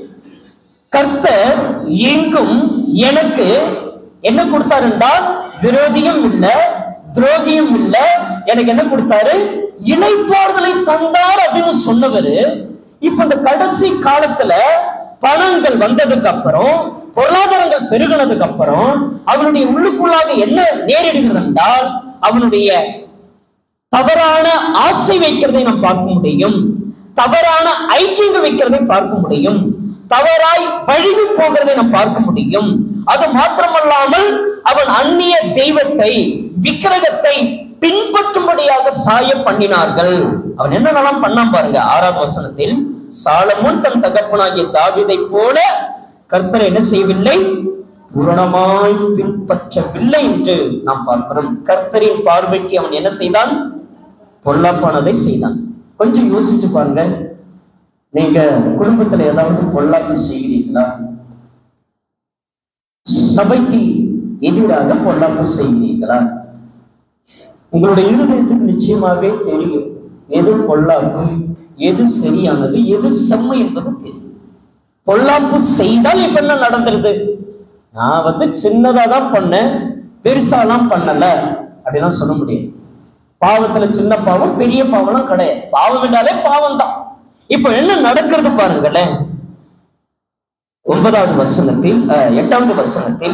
கர்த்தர் எங்கும் எனக்கு என்ன கொடுத்தாரு என்றால் விரோதியும் இல்ல துரோகியும் இல்ல எனக்கு என்ன கொடுத்தாரு இளைப்பாறுதலை தந்தார் அப்படின்னு சொன்னவரு இப்ப இந்த கடைசி காலத்துல பணங்கள் வந்ததுக்கு அப்புறம் பொருளாதாரங்கள் பெருகினதுக்கு அப்புறம் அவனுடைய உள்ளுக்குள்ளாக என்ன நேரிடுகிறது என்றால் அவனுடைய தவறான ஆசை வைக்கிறதை நாம் பார்க்க முடியும் தவறான ஐக்கியங்கள் வைக்கிறதை பார்க்க முடியும் தவறாய் வழிவி போகிறதை நாம் பார்க்க முடியும் அது மாத்திரமல்லாமல் அவன் அந்நிய தெய்வத்தை விக்கிரகத்தை பின்பற்றும்படியாக சாய பண்ணினார்கள் அவன் என்னென்னலாம் பண்ணான் பாருங்க ஆறாவது வசனத்தில் சாலமோன் தன் தகப்பனாகிய தாவீதை போல கர்த்தர் என்ன செய்யவில்லை பூரணமாய் பின்பற்றவில்லை என்று நாம் பார்க்கிறோம் கர்த்தரின் பார்வைக்கு அவன் என்ன செய்தான் பொல்லாப்பானதை செய்தான் கொஞ்சம் யோசிச்சு பாருங்க நீங்க குடும்பத்துல ஏதாவது பொல்லாப்பு செய்கிறீங்களா சபைக்கு எதிராக பொல்லாப்பு செய்கிறீர்களா உங்களுடைய இருதயத்துக்கு நிச்சயமாவே தெரியும் எது பொல்லாப்பு எது சரியானது எது செம்மை என்பது தெரியும் பொல்லாப்பு செய்தால் இப்ப என்ன நடந்துருது நான் வந்து சின்னதா தான் பண்ணேன் பெருசாலாம் பண்ணல அப்படிலாம் சொல்ல முடியும் பாவத்துல சின்ன பாவம் பெரிய பாவம்லாம் கிடையாது பாவம் என்றாலே பாவம் தான் இப்ப என்ன நடக்கிறது பாருங்களேன் ஒன்பதாவது வசனத்தில் அஹ், எட்டாவது வசனத்தில்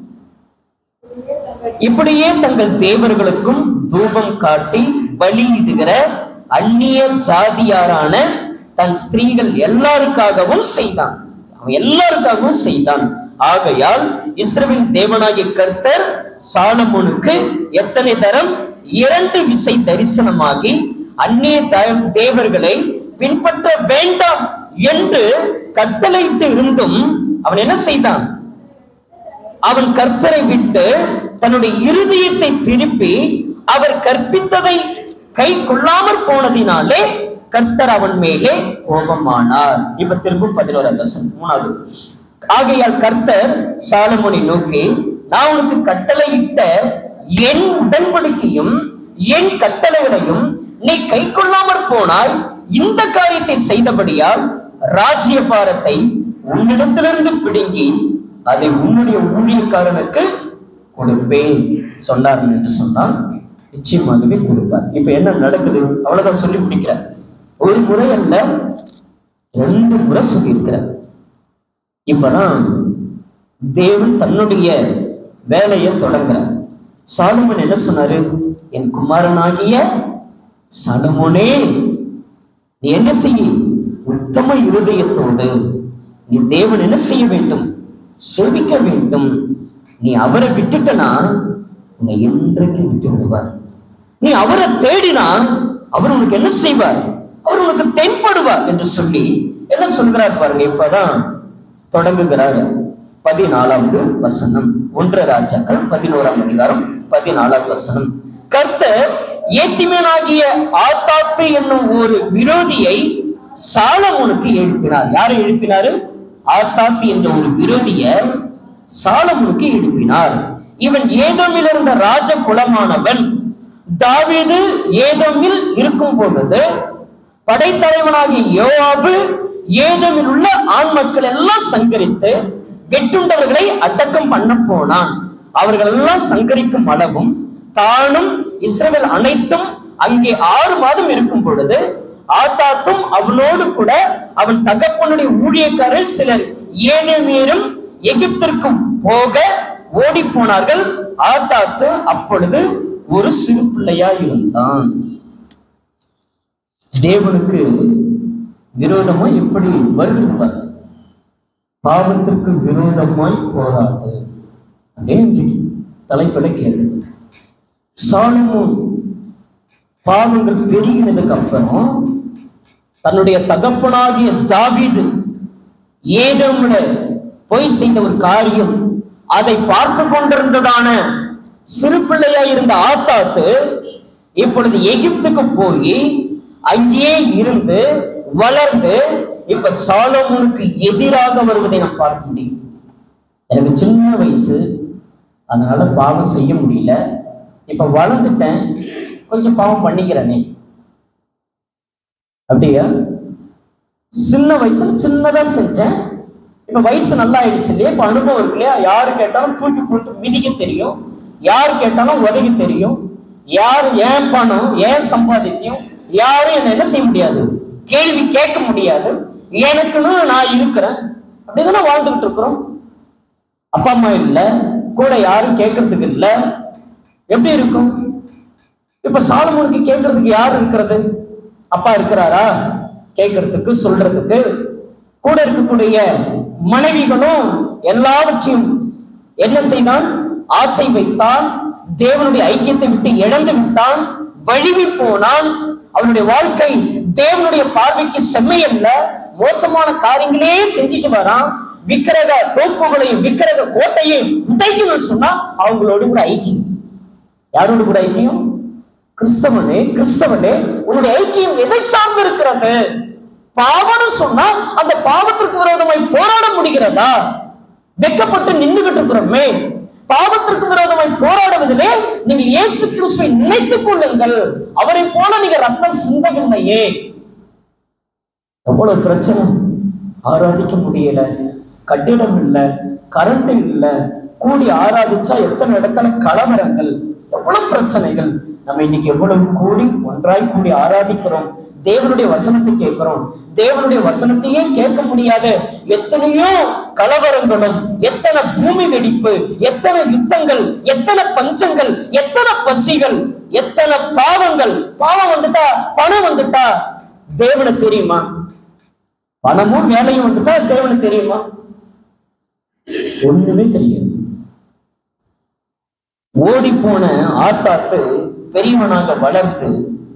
இப்படியே தங்கள் தேவர்களுக்கும் தூபம் காட்டி பலியிடுகிற அந்நிய ஜாதியாரான தன் ஸ்திரீகள் எல்லாருக்காகவும் செய்தான் அவன் எல்லாருக்காகவும் செய்தான் ஆகையால் இஸ்ரவேல் தேவனாகிய கர்த்தர் சாலமோனுக்கு எத்தனை தரம் இரண்டு விசை தரிசனமாகி அந்நிய த- தேவர்களை பின்பற்ற வேண்டாம் என்று கட்டளையிட்டு இருந்தும் அவன் என்ன செய்தான் அவன் கர்த்தரை விட்டு தன்னுடைய இருதயத்தை திருப்பி அவர் கற்பித்ததை கை கொள்ளாமற் போனதினாலே கர்த்தர் அவன் மேலே கோபமானார் இப்ப திரும்பும் பதினோராவது வசனம் மூணாவது ஆகையால் கர்த்தர் சாலமோனை நோக்கி நான் உனக்கு கட்டளையிட்ட என் உடன்படிக்கையும் என் கட்டளைகளையும் நீ கை கொள்ளாமற் போனாய் இந்த காரியத்தை செய்தபடியால் ராஜ்ய பாரத்தை உன்னிடத்திலிருந்து பிடுங்கி அதை உன்னுடைய ஊழியக்காரனுக்கு கொடுப்பேன் சொன்னார் என்று சொன்னால் நிச்சயமாகவே கொடுப்பார் இப்ப என்ன நடக்குது அவ்வளவுதான் சொல்லி முடிக்கிறார் ஒரு முறை அல்ல ரெண்டு முறை சொல்லியிருக்கிறார் இப்பதான் தேவன் தன்னுடைய வேலையை தொடங்குறார் சாலமன் என்ன சொன்னாரு என் குமாரனாகிய சாலமோனே நீ என்ன செய்ய உத்தம இருதயத்தோடு நீ தேவன் என்ன செய்ய வேண்டும் சேவிக்க வேண்டும் நீ அவரை விட்டுட்டனா உன்னை என்றைக்கு விட்டு விடுவார் நீ அவரை தேடினா அவர் உனக்கு என்ன செய்வார் அவர் உனக்கு தென்படுவார் என்று சொல்லி என்ன சொல்கிறார் பாருங்க இப்பதான் தொடங்குகிறார் பதினாலாவது வசனம் ஒன்று ராஜாக்கள் பதினோராம் அதிகாரம் பதினாலாவது வசனம் கர்த்தர் ஏத்திமேனாகிய ஆத்தாத்து என்னும் ஒரு விரோதியை சாலமோனுக்கு எழுப்பினார் யாரை எழுப்பினாரு ஆத்தாத்து என்ற ஒரு விரோதிய சாலமோனுக்கு எழுப்பினார் இவன் ஏதோமில் இருந்த ராஜ குலமானவன் தாவீது ஏதோமில் இருக்கும் பொழுது படைத்தலைவனாகிய யோவாபு ஏதோமில் உள்ள ஆண் மக்கள் எல்லாம் சங்கரித்து வெட்டுண்டவர்களை அடக்கம் பண்ண போனான் அவர்கள் எல்லாம் சங்கரிக்கும் அளவும் தானும் இஸ்ரவேல் அனைத்தும் அங்கே ஆறு மாதம் இருக்கும் பொழுது ஆத்தாத்தும் அவனோடு கூட அவன் தகப்பனுடைய ஊழியக்காரர் சிலர் ஏதேமேரும் எகிப்திற்கும் போக ஓடி போனார்கள் ஆத்தாத்து அப்பொழுது ஒரு சிறு பிள்ளையா இருந்தான் தேவனுக்கு விரோதமா எப்படி வருகிறது பாரு பாவத்திற்கு விரோதமாய் போராடு அப்படின்னு இன்றைக்கு தலைப்பில கேள்வி சாலமோன் பாவங்கள் பெருகினதுக்கு அப்புறம் தன்னுடைய தகப்பனாகிய தாவீது ஏதோமுல போய் செய்த ஒரு காரியம் அதை பார்த்து கொண்டிருந்ததான சிறு பிள்ளையா இருந்த ஆத்தாத்து இப்பொழுது எகிப்துக்கு போய் அங்கேயே இருந்து வளர்ந்து இப்ப சாலமோனுக்கு எதிராக வருவதை நாம் பார்க்க முடியும் எனக்கு சின்ன வயசு அதனால பாவம் செய்ய முடியல இப்ப வளர்ந்துட்டேன் கொஞ்சம் பாவம் பண்ணிக்கிறேனே அப்படியா சின்ன வயசுல சின்னதா செஞ்சேன் இப்ப வயசு நல்லா ஆயிடுச்சு இல்லையா இப்ப அனுபவம் இருக்கு இல்லையா யாரு கேட்டாலும் தூக்கி போட்டு மிதிக்க தெரியும் யார் கேட்டாலும் உதவி தெரியும் யார் ஏன் பணம் ஏன் சம்பாதித்தியம் யாரும் என்ன என்ன செய்ய முடியாது கேள்வி கேட்க முடியாது எனக்குன்னு நான் இருக்கிறேன் அப்படிதானே வாழ்ந்துகிட்டு இருக்கிறோம் அப்பா அம்மா இல்ல கூட யாரும் கேட்கறதுக்கு இல்ல எப்படி இருக்கும் இப்ப சாலமோனுக்கு கேட்கறதுக்கு யார் இருக்கிறது அப்பா இருக்கிறாரா கேட்கறதுக்கு சொல்றதுக்கு கூட இருக்கக்கூடிய மனைவிகளும் எல்லாவற்றையும் என்ன செய்தான் ஆசை வைத்தான் தேவனுடைய ஐக்கியத்தை விட்டு இழந்து விட்டான் வழுவி போனான் அவனுடைய வாழ்க்கை தேவனுடைய பார்வைக்கு செம்மையல்ல மோசமான காரியங்களே செஞ்சுட்டு வரான் விக்கிரக தோப்புகளையும் விக்கிரக கோட்டையும் உதைக்கணும்னு சொன்னா அவங்களோடு கூட ஐக்கியம் யாரோடு கூட ஐக்கியம் கிறிஸ்தவனே கிறிஸ்தவனே உன்னுடைய ஐக்கியம் எதை சார்ந்து இருக்கிறது பாவம்னு சொன்னா அந்த பாவத்திற்கு விரோதமாய் போராட முடிகிறதா வெக்கப்பட்டு நின்றுகிட்டு இருக்கிறோமே பாவத்திற்கு விரோதமாய் போராடுவதிலே நீங்கள் இயேசு கிறிஸ்துவை நினைத்துக் கொள்ளுங்கள் அவரை போல நீங்க ரத்தம் சிந்தவில்லையே எவ்வளவு பிரச்சனை ஆராதிக்க முடியல கட்டிடம் இல்ல கரண்ட் இல்ல கூடி ஆராதிச்சா எத்தனை இடத்துல கலவரங்கள் எவ்வளவு பிரச்சனைகள் நம்ம இன்னைக்கு எவ்வளவு கூடி ஒன்றாய் கூடி ஆராதிக்கிறோம் தேவனுடைய வசனத்தை கேட்கிறோம் தேவனுடைய வசனத்தையே கேட்க முடியாத எத்தனையோ கலவரங்களும் எத்தனை பூமி வெடிப்பு எத்தனை யுத்தங்கள் எத்தனை பஞ்சங்கள் எத்தனை பசிகள் எத்தனை பாவங்கள் பாவம் வந்துட்டா பணம் வந்துட்டா தேவனுக்கு தெரியுமா பணமும் வேலையும் வந்துட்டா தேவனுக்கு தெரியுமா ஒண்ணுமே தெரியாது ஓடி போன ஆத்தாத்து பெரியவனாக வளர்த்து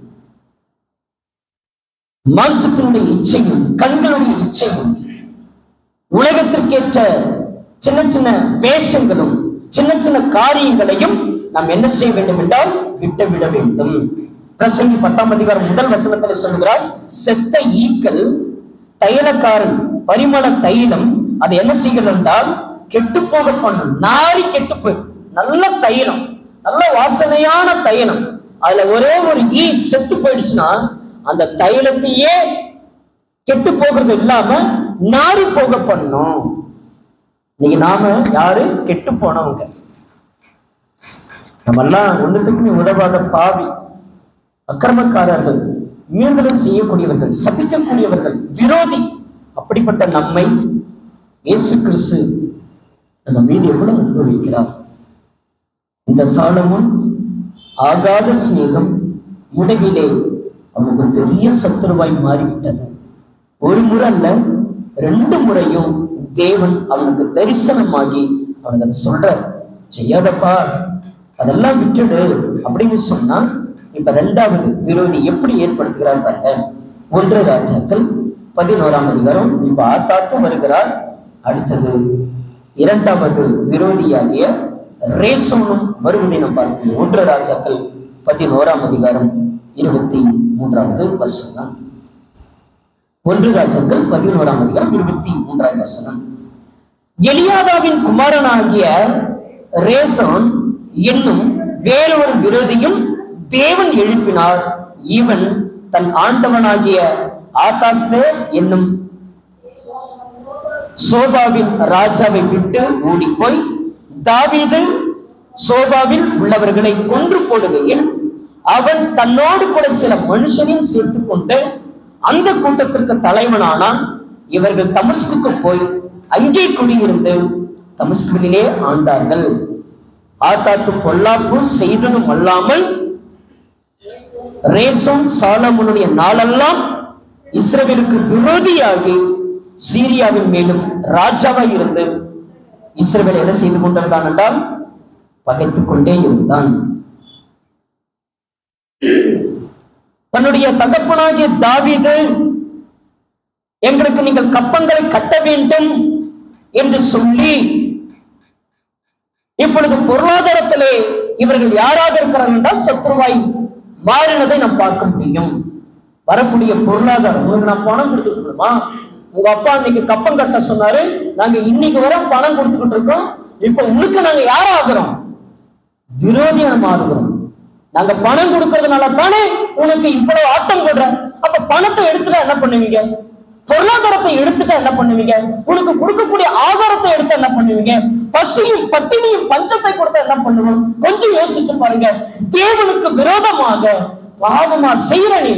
மாம்சத்தினுடைய இச்சையும் கண்களுடைய இச்சையும் உலகத்திற்கேற்ற சின்ன சின்ன வேஷங்களும் சின்ன சின்ன காரியங்களையும் நாம் என்ன செய்ய வேண்டும் என்றால் விட்டு விட வேண்டும் பிரசங்கி பத்தாம் அதிகாரம் முதல் வசனத்தில் சொல்கிறார் செத்த ஈக்கள் தைலக்காரன் பரிமள தைலம் அது என்ன செய்கிறது என்றால் கெட்டு போக பண்ணும் நாரி கெட்டு போய் நல்ல தைலம் நல்ல வாசனையான தைலம் அதுல ஒரே ஒரு ஈ செத்து போயிடுச்சுன்னா அந்த தைலத்தையே கெட்டு போகிறது இல்லாம நாரி போக பண்ணும் இன்னைக்கு நாம யாரு கெட்டு போனவங்க நம்ம எல்லாம் ஒண்ணுத்துக்குமே உதவாத பாவி அக்கிரமக்காரர்கள் மீறுதலை செய்யக்கூடியவர்கள் சபிக்கக்கூடியவர்கள் விரோதி அப்படிப்பட்ட நம்மை இயேசு கிறிஸ்து நம்ம மீது எவ்வளவு அன்பு வைக்கிறார் இந்த சாலமும் ஆகாத சிநேகம் முடிவிலே அவனுக்கு ஒரு பெரிய சத்துருவாய் மாறிவிட்டது ஒரு முறை அல்ல ரெண்டு முறையும் தேவன் அவனுக்கு தரிசனமாகி அவனுக்கு அதை சொல்றார் செய்யாதப்பா அதெல்லாம் விட்டுடு அப்படின்னு சொன்னா இப்ப ரெண்டாவது விரோதி எப்படி ஏற்படுத்துகிறார் பாருங்க ஒன்று ராஜாக்கள் பதினோராம் அதிகாரம் இப்ப ஆத்தாத்து வருகிறார் அடுத்தது இரண்டாவது விரோதியாகிய ரேசோனும் வருவதை நாம் பார்க்கிறோம் ஒன்று ராஜாக்கள் பதினோராம் அதிகாரம் இருபத்தி மூன்றாவது வசனம் ஒன்று ராஜாக்கள் பதினோராம் அதிகாரம் இருபத்தி மூன்றாவது வசனம் எலியாதாவின் குமாரனாகிய ரேசோன் என்னும் வேறொரு விரோதியும் தேவன் எழுப்பினார் இவன் தன் ஆண்டவனாகிய ஆதாஸ்தேர் என்னும் சோபாவின் ராஜாவை விட்டு ஓடிப்போய் தாவீது சோபாவில் உள்ளவர்களை கொன்று போடுகையில் அவன் தன்னோடு கூட சில மனுஷனையும் சேர்த்து கொண்டு அந்த கூட்டத்திற்கு தலைவனானான் இவர்கள் தமஸ்குக்கு போய் அங்கே குடியிருந்து தமஸ்குவிலே ஆண்டார்கள் ஆத்தாத்து பொல்லாப்பு செய்ததும் அல்லாமல் ரேசோன் சாலமுனுடைய நாளெல்லாம் இஸ்ரவேலுக்கு விரோதியாகி சீரியாவின் மேலும் ராஜாவாய் இருந்து இஸ்ரவேல் என்ன செய்து கொண்டிருந்தான் என்றால் பகைத்துக் கொண்டே இருந்தான் தன்னுடைய தகப்பனாகிய தாவீது எங்களுக்கு நீங்கள் கப்பங்களை கட்ட வேண்டும் என்று சொல்லி இப்பொழுது பொருளாதாரத்திலே இவர்கள் யாராக இருக்கிறார்கள் என்றால் சத்ருவாய் மாறினதை நாம் பார்க்க முடியும் வரக்கூடிய பொருளாதாரம் உங்களுக்கு நான் பணம் கொடுத்துட்டு இருக்கோமா உங்க அப்பா இன்னைக்கு கப்பம் கட்ட சொன்னாரு நாங்க இன்னைக்கு வரை பணம் கொடுத்துக்கிட்டு இருக்கோம் இப்ப உங்களுக்கு நாங்க யாராகிறோம் விரோதியா மாறுகிறோம் நாங்க பணம் கொடுக்கறதுனால தானே உனக்கு இவ்வளவு ஆட்டம் போடுற அப்ப பணத்தை எடுத்துட்டா என்ன பண்ணுவீங்க பொருளாதாரத்தை எடுத்துட்டா என்ன பண்ணுவீங்க உனக்கு கொடுக்கக்கூடிய ஆதாரத்தை எடுத்து என்ன பண்ணுவீங்க பசியும் பட்டினியும் பஞ்சத்தை கொடுத்தா என்ன பண்ணுவோம் கொஞ்சம் யோசிச்சு பாருங்க தேவனுக்கு விரோதமாக பாவமா செய்யற நீ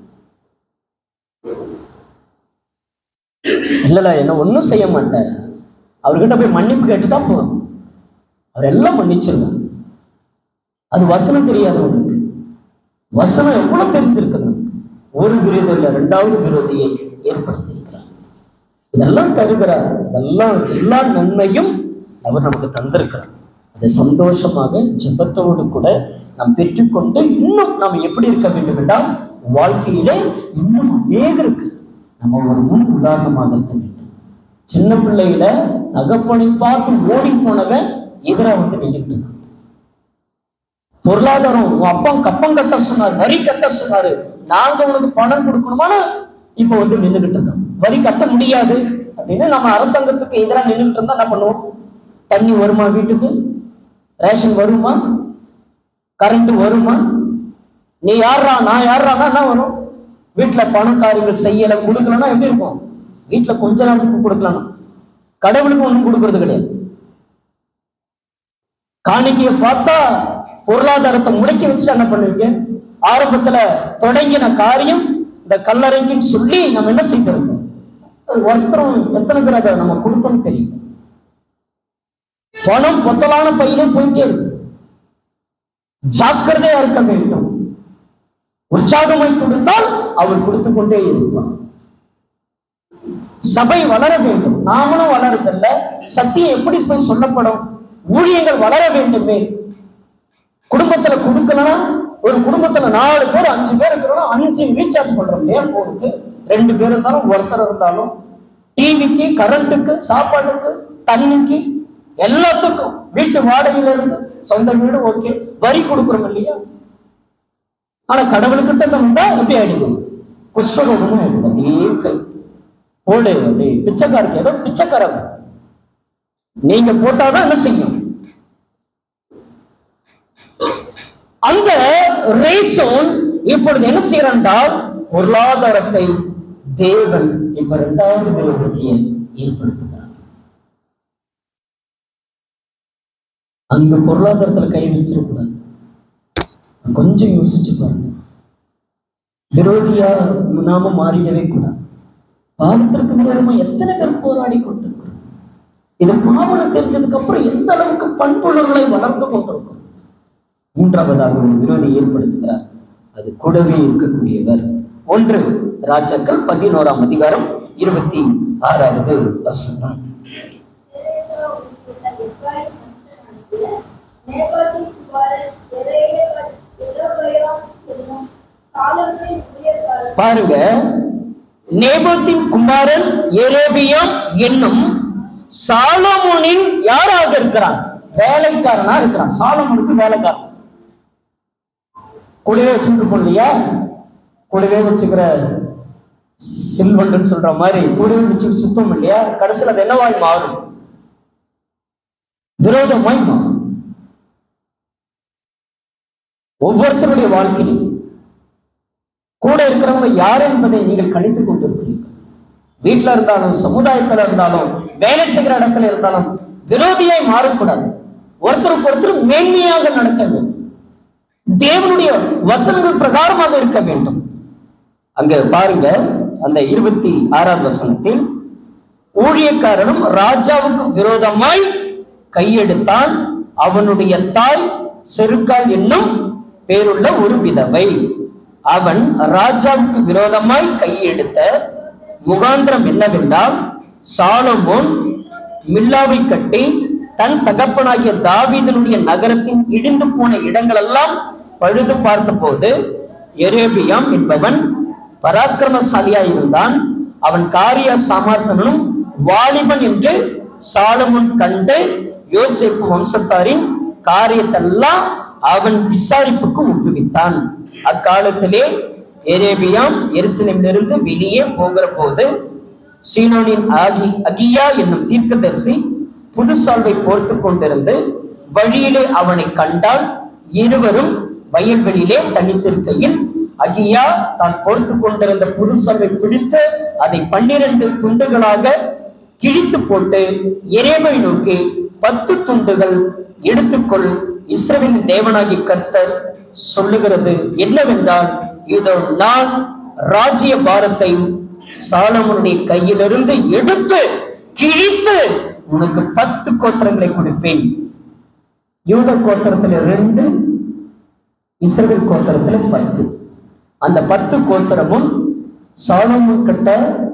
இல்லல என்ன ஒண்ணும் செய்ய மாட்டார் அவர்கிட்ட போய் மன்னிப்பு கேட்டுட்டா போதும் அவர் எல்லாம் மன்னிச்சிருவார் அது வசனம் தெரியாது உனக்கு வசனம் எவ்வளவு தெரிஞ்சிருக்குது உனக்கு? ஒரு விரோதம் இல்ல ரெண்டாவது விரோதியை ஏற்படுத்தியிருக்கிறார் இதெல்லாம் தருகிறார் இதெல்லாம் எல்லா நன்மையும் அவர் நமக்கு தந்திருக்கிறார் அதை சந்தோஷமாக ஜெபத்தோடு கூட நாம் பெற்றுக்கொண்டு இன்னும் நாம் எப்படி இருக்க வேண்டும் என்றால் வாழ்க்கையிலே இன்னும் அநேக இருக்கு நம்ம ஒரு முன் உதாரணமாக இருக்க வேண்டும் சின்ன பிள்ளையில தகப்பனை பார்த்து ஓடி போனவன் எதிரா வந்து நின்றுட்டு இருக்கான் பொருளாதாரம் உன் அப்பா கப்பம் கட்ட சொன்னார் வரி கட்ட சொன்னாரு நாங்க உனக்கு பணம் கொடுக்கணுமானா இப்ப வந்து நின்றுகிட்டு இருக்கான் வரி கட்ட முடியாது அப்படின்னு நம்ம அரசாங்கத்துக்கு எதிராக நின்றுட்டு இருந்தா என்ன பண்ணுவோம் தண்ணி வருமா வீட்டுக்கு ரேஷன் வருமா கரண்ட் வருமா நீ யாரா நான் யாரானா என்ன வரும் வீட்டுல பணம் காரியங்கள் செய்யல கொடுக்கலன்னா எப்படி இருக்கும் வீட்டுல கொஞ்ச நேரத்துக்கு கொடுக்கலாம் கடவுளுக்கு ஒண்ணும் கொடுக்கறது கிடையாது காணிக்கையை பார்த்தா பொருளாதாரத்தை முடக்கி வச்சுட்டு என்ன பண்ணுவீங்க ஆரம்பத்துல தொடங்கின காரியம் இந்த கல்லறைக்குன்னு சொல்லி நம்ம என்ன செய்திருக்கோம் ஒருத்தரும் எத்தனை பேர் அதை நம்ம கொடுத்தோம்னு தெரியும் பணம் பொத்தலான பையிலே போயிட்டே இருக்கு ஜாக்கிரதையா இருக்க வேண்டும் உற்சாகமாய் கொடுத்தால் அவர் கொடுத்து கொண்டே இருப்பார் சபை வளர வேண்டும் நாமளும் வளருதில்ல சத்தியம் எப்படி போய் சொல்லப்படும் ஊழியங்கள் வளர வேண்டுமே குடும்பத்துல கொடுக்கலன்னா ஒரு குடும்பத்துல நாலு பேர் அஞ்சு பேர் இருக்கிறோம் அஞ்சு ரீசார்ஜ் பண்றோம் இல்லையா போனுக்கு ரெண்டு பேர் இருந்தாலும் ஒருத்தர் இருந்தாலும் டிவிக்கு கரண்ட்டுக்கு சாப்பாட்டுக்கு தண்ணிக்கு எல்லாத்துக்கும் வீட்டு வாடகையில இருந்து சொந்த வீடு ஓகே வரி கொடுக்குறோம் இல்லையா ஆனா கடவுளுக்கிட்ட நம்ம எப்படி ஆயிடுது குஷ்டரோகமும் ஆயிடுது அப்படியே கை போடு அப்படி பிச்சைக்காருக்கு ஏதோ பிச்சைக்காரன் நீங்க போட்டாதான் என்ன செய்யும் அந்த ரேசோன் இப்பொழுது என்ன செய்யறான் என்றால் பொருளாதாரத்தை தேவன் இப்ப இரண்டாவது விரோதத்தையை ஏற்படுத்துகிறார் அங்க பொருளாதாரத்துல கை வச்சிடக்கூடாது கொஞ்சம் யோசிச்சு பாருங்க விரோதியா நாம மாறிடவே கூடாது பாவத்திற்கு விரோதமா எத்தனை பேர் போராடி கொண்டிருக்கிறோம் இது பாவனை தெரிஞ்சதுக்கு அப்புறம் எந்த அளவுக்கு பண்புள்ளவர்களை வளர்ந்து கொண்டிருக்கிறோம் மூன்றாவதாக ஒரு விரோதி ஏற்படுத்துகிறார் அது கூடவே இருக்கக்கூடியவர் ஒன்று ராஜாக்கள் பதினோராம் அதிகாரம் இருபத்தி ஆறாவது வசனம் எரேமியா உட்பட்ட எப்பிராயீம் மனுஷன் அனுப்பிய நேபாத்தின் குமாரன் எரேமியா எரேமியாம் என்னும் சாலொமோனின் ஊழியக்காரன் பாருங்க நேபத்தின் குமாரன் எரேபியம் என்னும் சாலமோனின் யாராக இருக்கிறான் வேலைக்காரனா இருக்கிறான் சாலமோனுக்கு வேலைக்காரன் கூடவே வச்சுருப்போம் இல்லையா கூடவே வச்சுக்கிற சில்வண்டுன்னு சொல்ற மாதிரி கூடவே வச்சு சுத்தம் இல்லையா கடைசியில் அது என்னவாய் மாறும் விரோதமாய் மாறும் ஒவ்வொருத்தருடைய வாழ்க்கையிலும் கூட இருக்கிறவங்க யார் என்பதை நீங்கள் கணித்துக் கொண்டிருக்கிறீர்கள் வீட்டுல இருந்தாலும் சமுதாயத்துல இருந்தாலும் வேலை செய்கிற இடத்துல இருந்தாலும் விரோதியாய் மாறக்கூடாது ஒருத்தருக்கு ஒருத்தர் மேன்மையாக நடக்க வேண்டும் தேவனுடைய வசனங்கள் பிரகாரமாக இருக்க வேண்டும் அங்க பாருங்க அந்த இருபத்தி ஆறாவது வசனத்தில் ஊழியக்காரனும் ராஜாவுக்கு விரோதமாய் கையெடுத்தான் அவனுடைய தாய் செருக்கால் என்னும் பேருள்ள ஒரு விதவை அவன் ராஜாவுக்கு விரோதமாய் கையெடுத்த முகாந்திரம் என்னவென்றால் சாலமோன் மில்லாவை கட்டி தன் தகப்பனாகிய தாவீதனுடைய நகரத்தின் இடிந்து போன இடங்களெல்லாம் பழுது பார்த்தபோது எரேபியாம் என்பவன் பராக்கிரமசாலியாய் இருந்தான் அவன் காரிய சாமர்த்தனும் வாலிபன் என்று சாலமோன் கண்டு யோசேப்பு வம்சத்தாரின் காரியத்தெல்லாம் அவன் விசாரிப்புக்கு ஒப்புவித்தான் அக்காலத்திலே எரேபியாம் எருசலேமிலிருந்து வெளியே போகிற போது சீனோனின் ஆகி அகியா என்னும் தீர்க்கதரிசி புது சால்வை போர்த்து கொண்டிருந்து வழியிலே அவனை கண்டால் இருவரும் வயல்வெளியிலே தனித்திருக்கையில் அகியா தான் போர்த்து கொண்டிருந்த புது சால்வை பிடித்து அதை பன்னிரண்டு துண்டுகளாக கிழித்து போட்டு எரேமை நோக்கி பத்து துண்டுகள் எடுத்துக்கொள் இஸ்ரவேலின் தேவனாகி கர்த்தர் சொல்லுகிறது என்னவென்றால் இதோ நான் ராஜ்ய பாரத்தை சாலமனுடைய கையிலிருந்து எடுத்து கிழித்து உனக்கு பத்து கோத்திரங்களை கொடுப்பேன் யூத கோத்திரத்துல ரெண்டு இஸ்ரவேல் கோத்திரத்துல பத்து அந்த பத்து கோத்திரமும் சாலமன் கிட்ட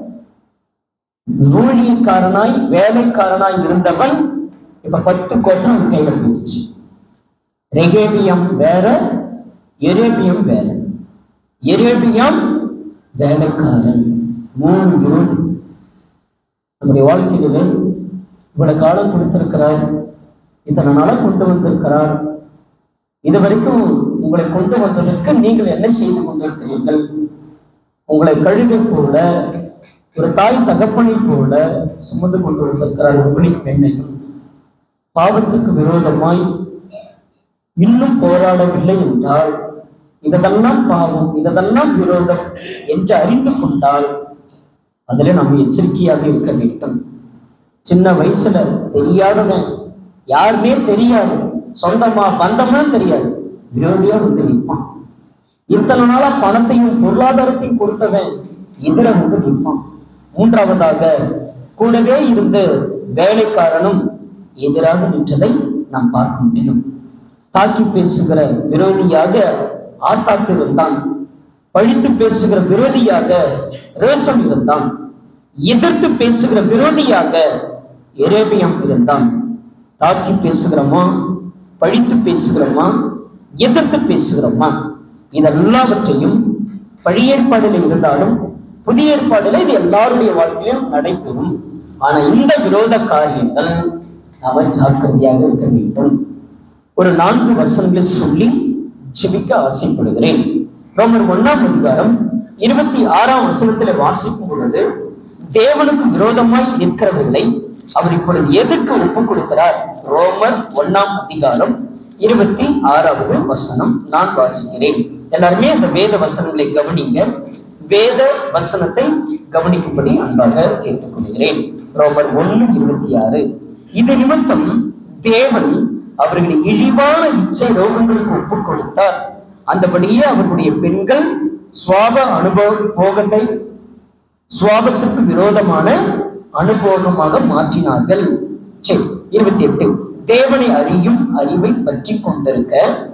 ஊழியக்காரனாய் வேலைக்காரனாய் இருந்தவன் இப்ப பத்து கோத்திரம் அவன் கையில போயிடுச்சு ரெகேபியம் வேற எரேபியம் வேற எரேபியம் வேலைக்காரன் மூணு விரோதி நம்முடைய வாழ்க்கையிலே இவ்வளவு காலம் கொடுத்திருக்கிறார் இத்தனை நாளா கொண்டு வந்திருக்கிறார் இது வரைக்கும் உங்களை கொண்டு வந்ததற்கு நீங்கள் என்ன செய்து கொண்டிருக்கிறீர்கள் உங்களை கழுகை போல ஒரு தாய் தகப்பனை போல சுமந்து கொண்டு வந்திருக்கிறார் ஒவ்வொரு பெண்ணையும் பாவத்துக்கு விரோதமாய் இன்னும் போராடவில்லை என்றால் இதெல்லாம் பாவம் இதெல்லாம் விரோதம் என்று அறிந்து கொண்டால் அதில் நம்ம எச்சரிக்கையாக இருக்க வேண்டும் சின்ன வயசுல தெரியாதவன் யாருமே தெரியாது சொந்தமா பந்தமா தெரியாது விரோதியா வந்து நிற்பான் இத்தனை நாளா பணத்தையும் பொருளாதாரத்தையும் கொடுத்தவன் எதிர வந்து நிற்பான் மூன்றாவதாக கூடவே இருந்து வேலைக்காரனும் எதிராக நின்றதை நாம் பார்க்க முடியும் தாக்கி பேசுகிற விரோதியாக ஆத்தாத்து இருந்தான் பழித்து பேசுகிற விரோதியாக ரேசம் இருந்தான் எதிர்த்து பேசுகிற விரோதியாக எரேபியம் இருந்தான் தாக்கி பேசுகிறோமா பழித்து பேசுகிறோமா எதிர்த்து பேசுகிறோமா இதெல்லாவற்றையும் பழைய ஏற்பாடுல இருந்தாலும் புதிய ஏற்பாடுல இது எல்லாருடைய வாழ்க்கையிலும் நடைபெறும் ஆனா இந்த விரோத காரியங்கள் அவர் ஜாக்கிரதையாக இருக்க வேண்டும் ஒரு நான்கு வசனங்களை சொல்லி ஜெபிக்க ஆசைப்படுகிறேன் ரோமர் ஒண்ணாம் அதிகாரம் இருபத்தி ஆறாம் வசனத்துல வாசிக்கும் பொழுது தேவனுக்கு விரோதமாய் நிற்கிறவர்களை அவர் இப்பொழுது எதற்கு ஒப்புக் கொடுக்கிறார் ரோமர் ஒண்ணாம் அதிகாரம் இருபத்தி ஆறாவது வசனம் நான் வாசிக்கிறேன் எல்லாருமே அந்த வேத வசனங்களை கவனிங்க வேத வசனத்தை கவனிக்கும்படி அன்பாக கேட்டுக்கொள்கிறேன் ரோமர் ஒண்ணு இருபத்தி ஆறு இது நிமித்தம் தேவன் அவர்களை இழிவான இச்சை ரோகங்களுக்கு ஒப்புக் கொடுத்தார் அந்தபடியே அவர்களுடைய பெண்கள் சுவாப அனுபவ போகத்தை சுவாபத்திற்கு விரோதமான அனுபவமாக மாற்றினார்கள் சரி இருபத்தி எட்டு தேவனை அறியும் அறிவை பற்றி கொண்டிருக்க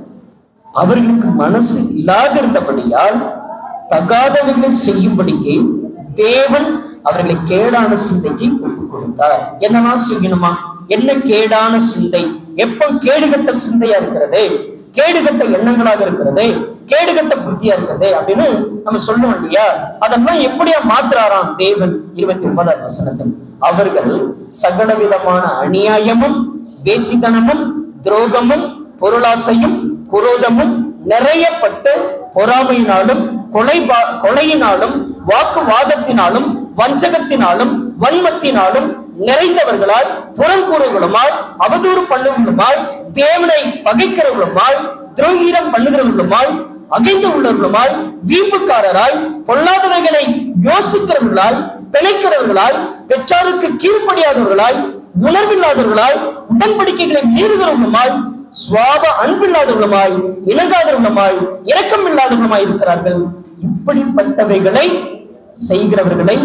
அவர்களுக்கு மனசு இல்லாதிருந்தபடியால் தகாதவர்களை செய்யும்படிக்கு தேவன் அவர்களை கேடான சிந்தைக்கு ஒப்புக் கொடுத்தார் என்னவா செய்யணுமா என்ன கேடான சிந்தை எப்ப கேடுகட்ட சிந்தையா இருக்கிறது கேடுகட்ட எண்ணங்களாக இருக்கிறது கேடுகட்ட புத்தியா இருக்கிறது அப்படின்னு நம்ம சொல்லுவோம் இல்லையா அதெல்லாம் எப்படியா மாத்துறாராம் தேவன் இருபத்தி ஒன்பதாம் வசனத்தில் அவர்கள் சகல விதமான அநியாயமும் வேசித்தனமும் துரோகமும் பொருளாசையும் குரோதமும் நிறையப்பட்டு பொறாமையினாலும் கொலை கொலையினாலும் வாக்குவாதத்தினாலும் வஞ்சகத்தினாலும் வன்மத்தினாலும் நிறைந்தவர்களாய் புறங்கூறுகளுமாய் அவதூறு பண்ணுவர்களுமாய் தேவனை பகைக்கிறவர்களுமாய் துரோகீரம் பண்ணுகிறவர்களுமாய் அகைந்து உள்ளவர்களுமாய் வீம்புக்காரராய் பொல்லாதவர்களை யோசிக்கிறவர்களாய் பிழைக்கிறவர்களாய் பெற்றாருக்கு கீழ்ப்படியாதவர்களாய் உணர்வில்லாதவர்களாய் உடன்படிக்கைகளை மீறுகிறவர்களுமாய் சுவாப அன்பில்லாதவர்களுமாய் இணங்காதவர்களுமாய் இரக்கம் இல்லாதவர்களுமாய் இருக்கிறார்கள் இப்படிப்பட்டவைகளை செய்கிறவர்களை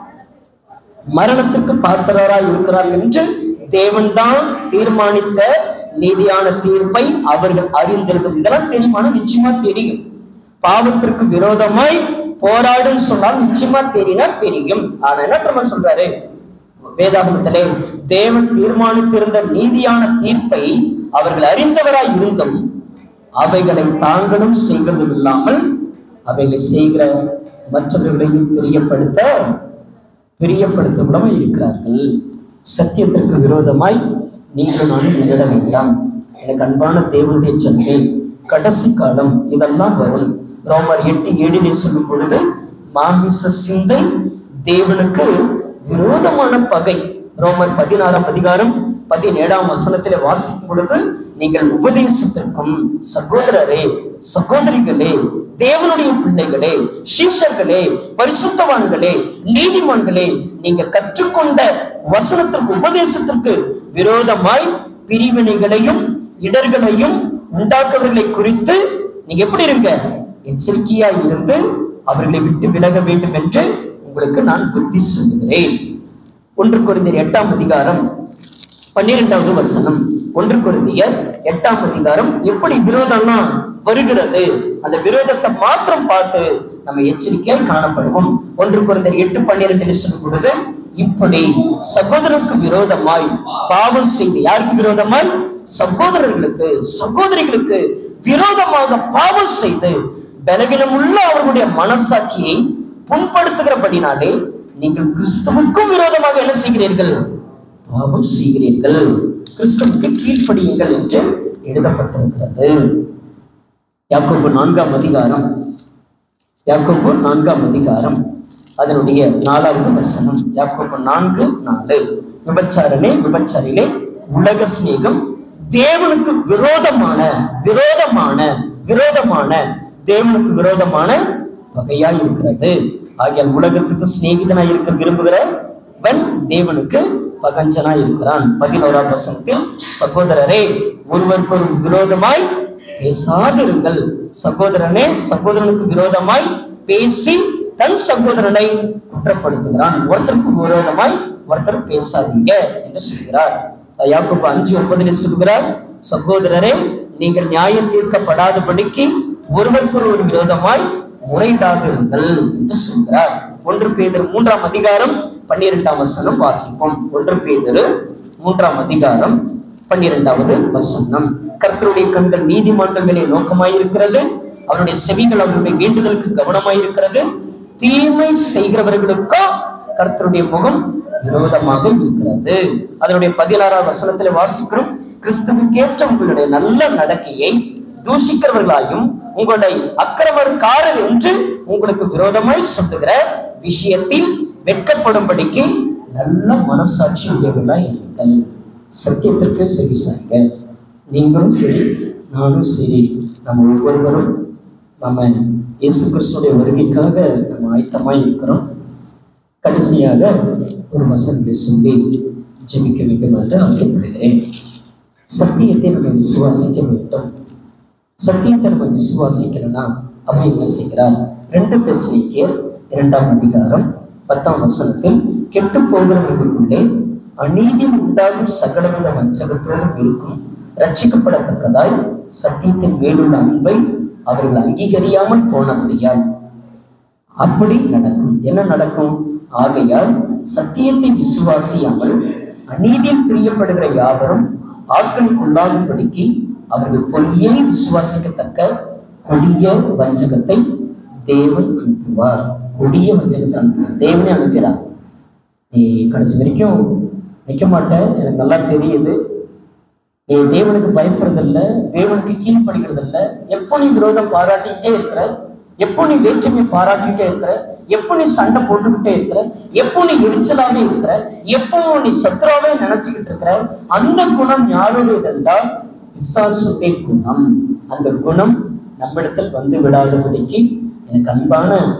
மரணத்துக்கு பாத்திரராய் இருக்கிறார்கள் என்று தேவன்தான் தீர்மானித்த நீதியான தீர்ப்பை அவர்கள் அறிந்திருந்தது இதெல்லாம் தெரியுமான நிச்சயமா தெரியும் பாவத்திற்கு விரோதமாய் போராடுன்னு சொன்னால் நிச்சயமா தெரியும்னா தெரியும் ஆனா என்ன தெரியுமா சொல்றாரு வேதாகமத்திலே தேவன் தீர்மானித்திருந்த நீதியான தீர்ப்பை அவர்கள் அறிந்தவராய் இருந்தும் அவைகளை தாங்களும் செய்வதும் இல்லாமல் அவைகளை செய்கிற மற்றவர்களையும் தெரியப்படுத்த பிரியப்படுத்தப்படாமல் இருக்கிறார்கள் சத்தியத்திற்கு விரோதமாய் நீங்கள் நானும் நிகழ வேண்டாம் எனக்கு அன்பான தேவனுடைய சந்தை கடைசி காலம் இதெல்லாம் வரும் ரோமர் எட்டு ஏழிலே சொல்லும் பொழுது மாமிச சிந்தை தேவனுக்கு விரோதமான பகை ரோமர் பதினாறாம் அதிகாரம் பதினேழாம் வசனத்திலே வாசிக்கும் பொழுது நீங்கள் உபதேசத்திற்கும் சகோதரரே சகோதரிகளே தேவனுடைய பிள்ளைகளே சீஷர்களே பரிசுத்தவான்களே நீதிமான்களே நீங்க கற்றுக்கொண்ட வசனத்திற்கு உபதேசத்திற்கு விரோதமாய் பிரிவினைகளையும் இடர்களையும் உண்டாக்குவர்களை குறித்து நீங்க எப்படி இருங்க எச்சரிக்கையா இருந்து அவர்களை விட்டு விலக வேண்டும் என்று உங்களுக்கு நான் புத்தி சொல்லுகிறேன் ஒன்று குறைந்தர் எட்டாம் அதிகாரம் பன்னிரெண்டாவது வசனம் ஒன்று குருந்தியர் எட்டாம் அதிகாரம் எப்படி விரோதம்லாம் வருகிறது அந்த விரோதத்தை மாத்திரம் பார்த்து நம்ம எச்சரிக்கையாய் காணப்படுவோம் ஒன்று குருந்தர் எட்டு பன்னிரெண்டில் சொல்லும் பொழுது இப்படி சகோதரருக்கு விரோதமாய் பாவம் செய்து யாருக்கு விரோதமாய் சகோதரர்களுக்கு சகோதரிகளுக்கு விரோதமாக பாவம் செய்து பலவீனமுள்ள அவர்களுடைய மனசாட்சியை புண்படுத்துகிறபடினாலே நீங்கள் கிறிஸ்துவுக்கும் விரோதமாக என்ன செய்கிறீர்கள் பாவம் செய்கிறீர்கள் கிறிஸ்துவுக்கு கீழ்ப்படியுங்கள் என்று எழுதப்பட்டிருக்கிறது யாக்கோபு நான்காம் அதிகாரம் யாக்கோபு நான்காம் அதிகாரம் அதனுடைய நாலாவது வசனம் யாக்கோப்பு நான்கு நாலு விபச்சாரனே விபச்சாரிலே உலக சிநேகம் தேவனுக்கு விரோதமான விரோதமான விரோதமான தேவனுக்கு விரோதமான வகையா இருக்கிறது ஆகியால் உலகத்துக்கு சிநேகிதனா இருக்க விரும்புகிறவன் தேவனுக்கு பகஞ்சனா இருக்கிறான் பதினோராம் வசனத்தில் சகோதரரே ஒருவருக்கு ஒரு விரோதமாய் பேசாதிருங்கள் சகோதரனே சகோதரனுக்கு விரோதமாய் பேசி தன் சகோதரனை குற்றப்படுத்துகிறான் ஒருத்தருக்கு விரோதமாய் ஒருத்தர் பேசாதீங்க என்று சொல்கிறார் யாக்கோபு அஞ்சு ஒன்பதிலே சொல்கிறார் சகோதரரே நீங்கள் நியாயம் தீர்க்கப்படாதபடிக்கு ஒருவருக்கு ஒரு விரோதமாய் முறையிடாதிருங்கள் என்று சொல்கிறார் ஒன்று பேதர் மூன்றாம் அதிகாரம் பன்னிரெண்டாம் வசனம் வாசிப்போம் ஒன்று பேதரு மூன்றாம் அதிகாரம் பன்னிரெண்டாவது வசனம் கர்த்தருடைய கண்கள் நீதிமன்றம் மேலே நோக்கமாயிருக்கிறது அவருடைய செவிகள் அவருடைய வேண்டுதலுக்கு கவனமாயிருக்கிறது தீமை செய்கிறவர்களுக்கோ கர்த்தருடைய முகம் விரோதமாக இருக்கிறது அதனுடைய பதினாறாம் வசனத்துல வாசிக்கிறோம் கிறிஸ்துவுக்கேற்ற உங்களுடைய நல்ல நடக்கையை தூஷிக்கிறவர்களாயும் உங்களுடைய அக்கிரமக்காரர் என்று உங்களுக்கு விரோதமாய் சொல்லுகிற விஷயத்தில் வெட்கப்படும்படிக்கு நல்ல மனசாட்சி உடையவர்களாய் இருங்கள் சத்தியத்திற்கு செவி சாய்ங்க நீங்களும் சரி நானும் சரி நம்ம ஒவ்வொருவரும் நம்ம இயேசு கிறிஸ்துடைய வருகைக்காக நம்ம ஆயத்தமாய் இருக்கிறோம் கடைசியாக ஒரு வசனத்தை சொல்லி ஜெபிக்க வேண்டும் என்று ஆசைப்படுகிறேன் சத்தியத்தை நம்ம விசுவாசிக்க வேண்டும் சத்தியத்தை நம்ம விசுவாசிக்கணும்னா அவர் என்ன செய்கிறார் ரெண்டு தெசலிக்கேர் இரண்டாம் அதிகாரம் பத்தாம் வசனத்தில் கெட்டு போகிறவர்களுக்குள்ளே அநீதியில் உண்டாகும் சகலவித வஞ்சகத்தோடும் இருக்கும் ரட்சிக்கப்படத்தக்கதாய் சத்தியத்தின் மேலுள்ள அன்பை அவர்கள் அங்கீகரியாமல் போனபடியால் அப்படி நடக்கும் என்ன நடக்கும் ஆகையால் சத்தியத்தை விசுவாசியாமல் அநீதியில் பிரியப்படுகிற யாவரும் ஆட்களுக்குள்ளாகும்படிக்கு அவர்கள் பொய்யை விசுவாசிக்கத்தக்க கொடிய வஞ்சகத்தை தேவன் அனுப்புவார் கொடிய வஞ்சகத்தை அனுப்புவார் தேவனே அனுப்புகிறார் நீ கடைசி வரைக்கும் நிற்க மாட்ட எனக்கு நல்லா தெரியுது நீ தேவனுக்கு பயப்படுறதில்ல தேவனுக்கு கீழ்ப்படுகிறதில்ல எப்போ நீ விரோதம் பாராட்டிக்கிட்டே இருக்கிற எப்போ நீ வேற்றுமை பாராட்டிக்கிட்டே இருக்கிற எப்போ நீ சண்டை போட்டுக்கிட்டே இருக்கிற எப்போ நீ எரிச்சலாவே இருக்கிற எப்போ நீ சத்ருவாவே நினைச்சுக்கிட்டு இருக்கிற அந்த குணம் யாருடையது என்றால் பிசாசுடைய குணம் அந்த குணம் நம்மிடத்தில் வந்து விடாதபடிக்கு எனக்கு அன்பான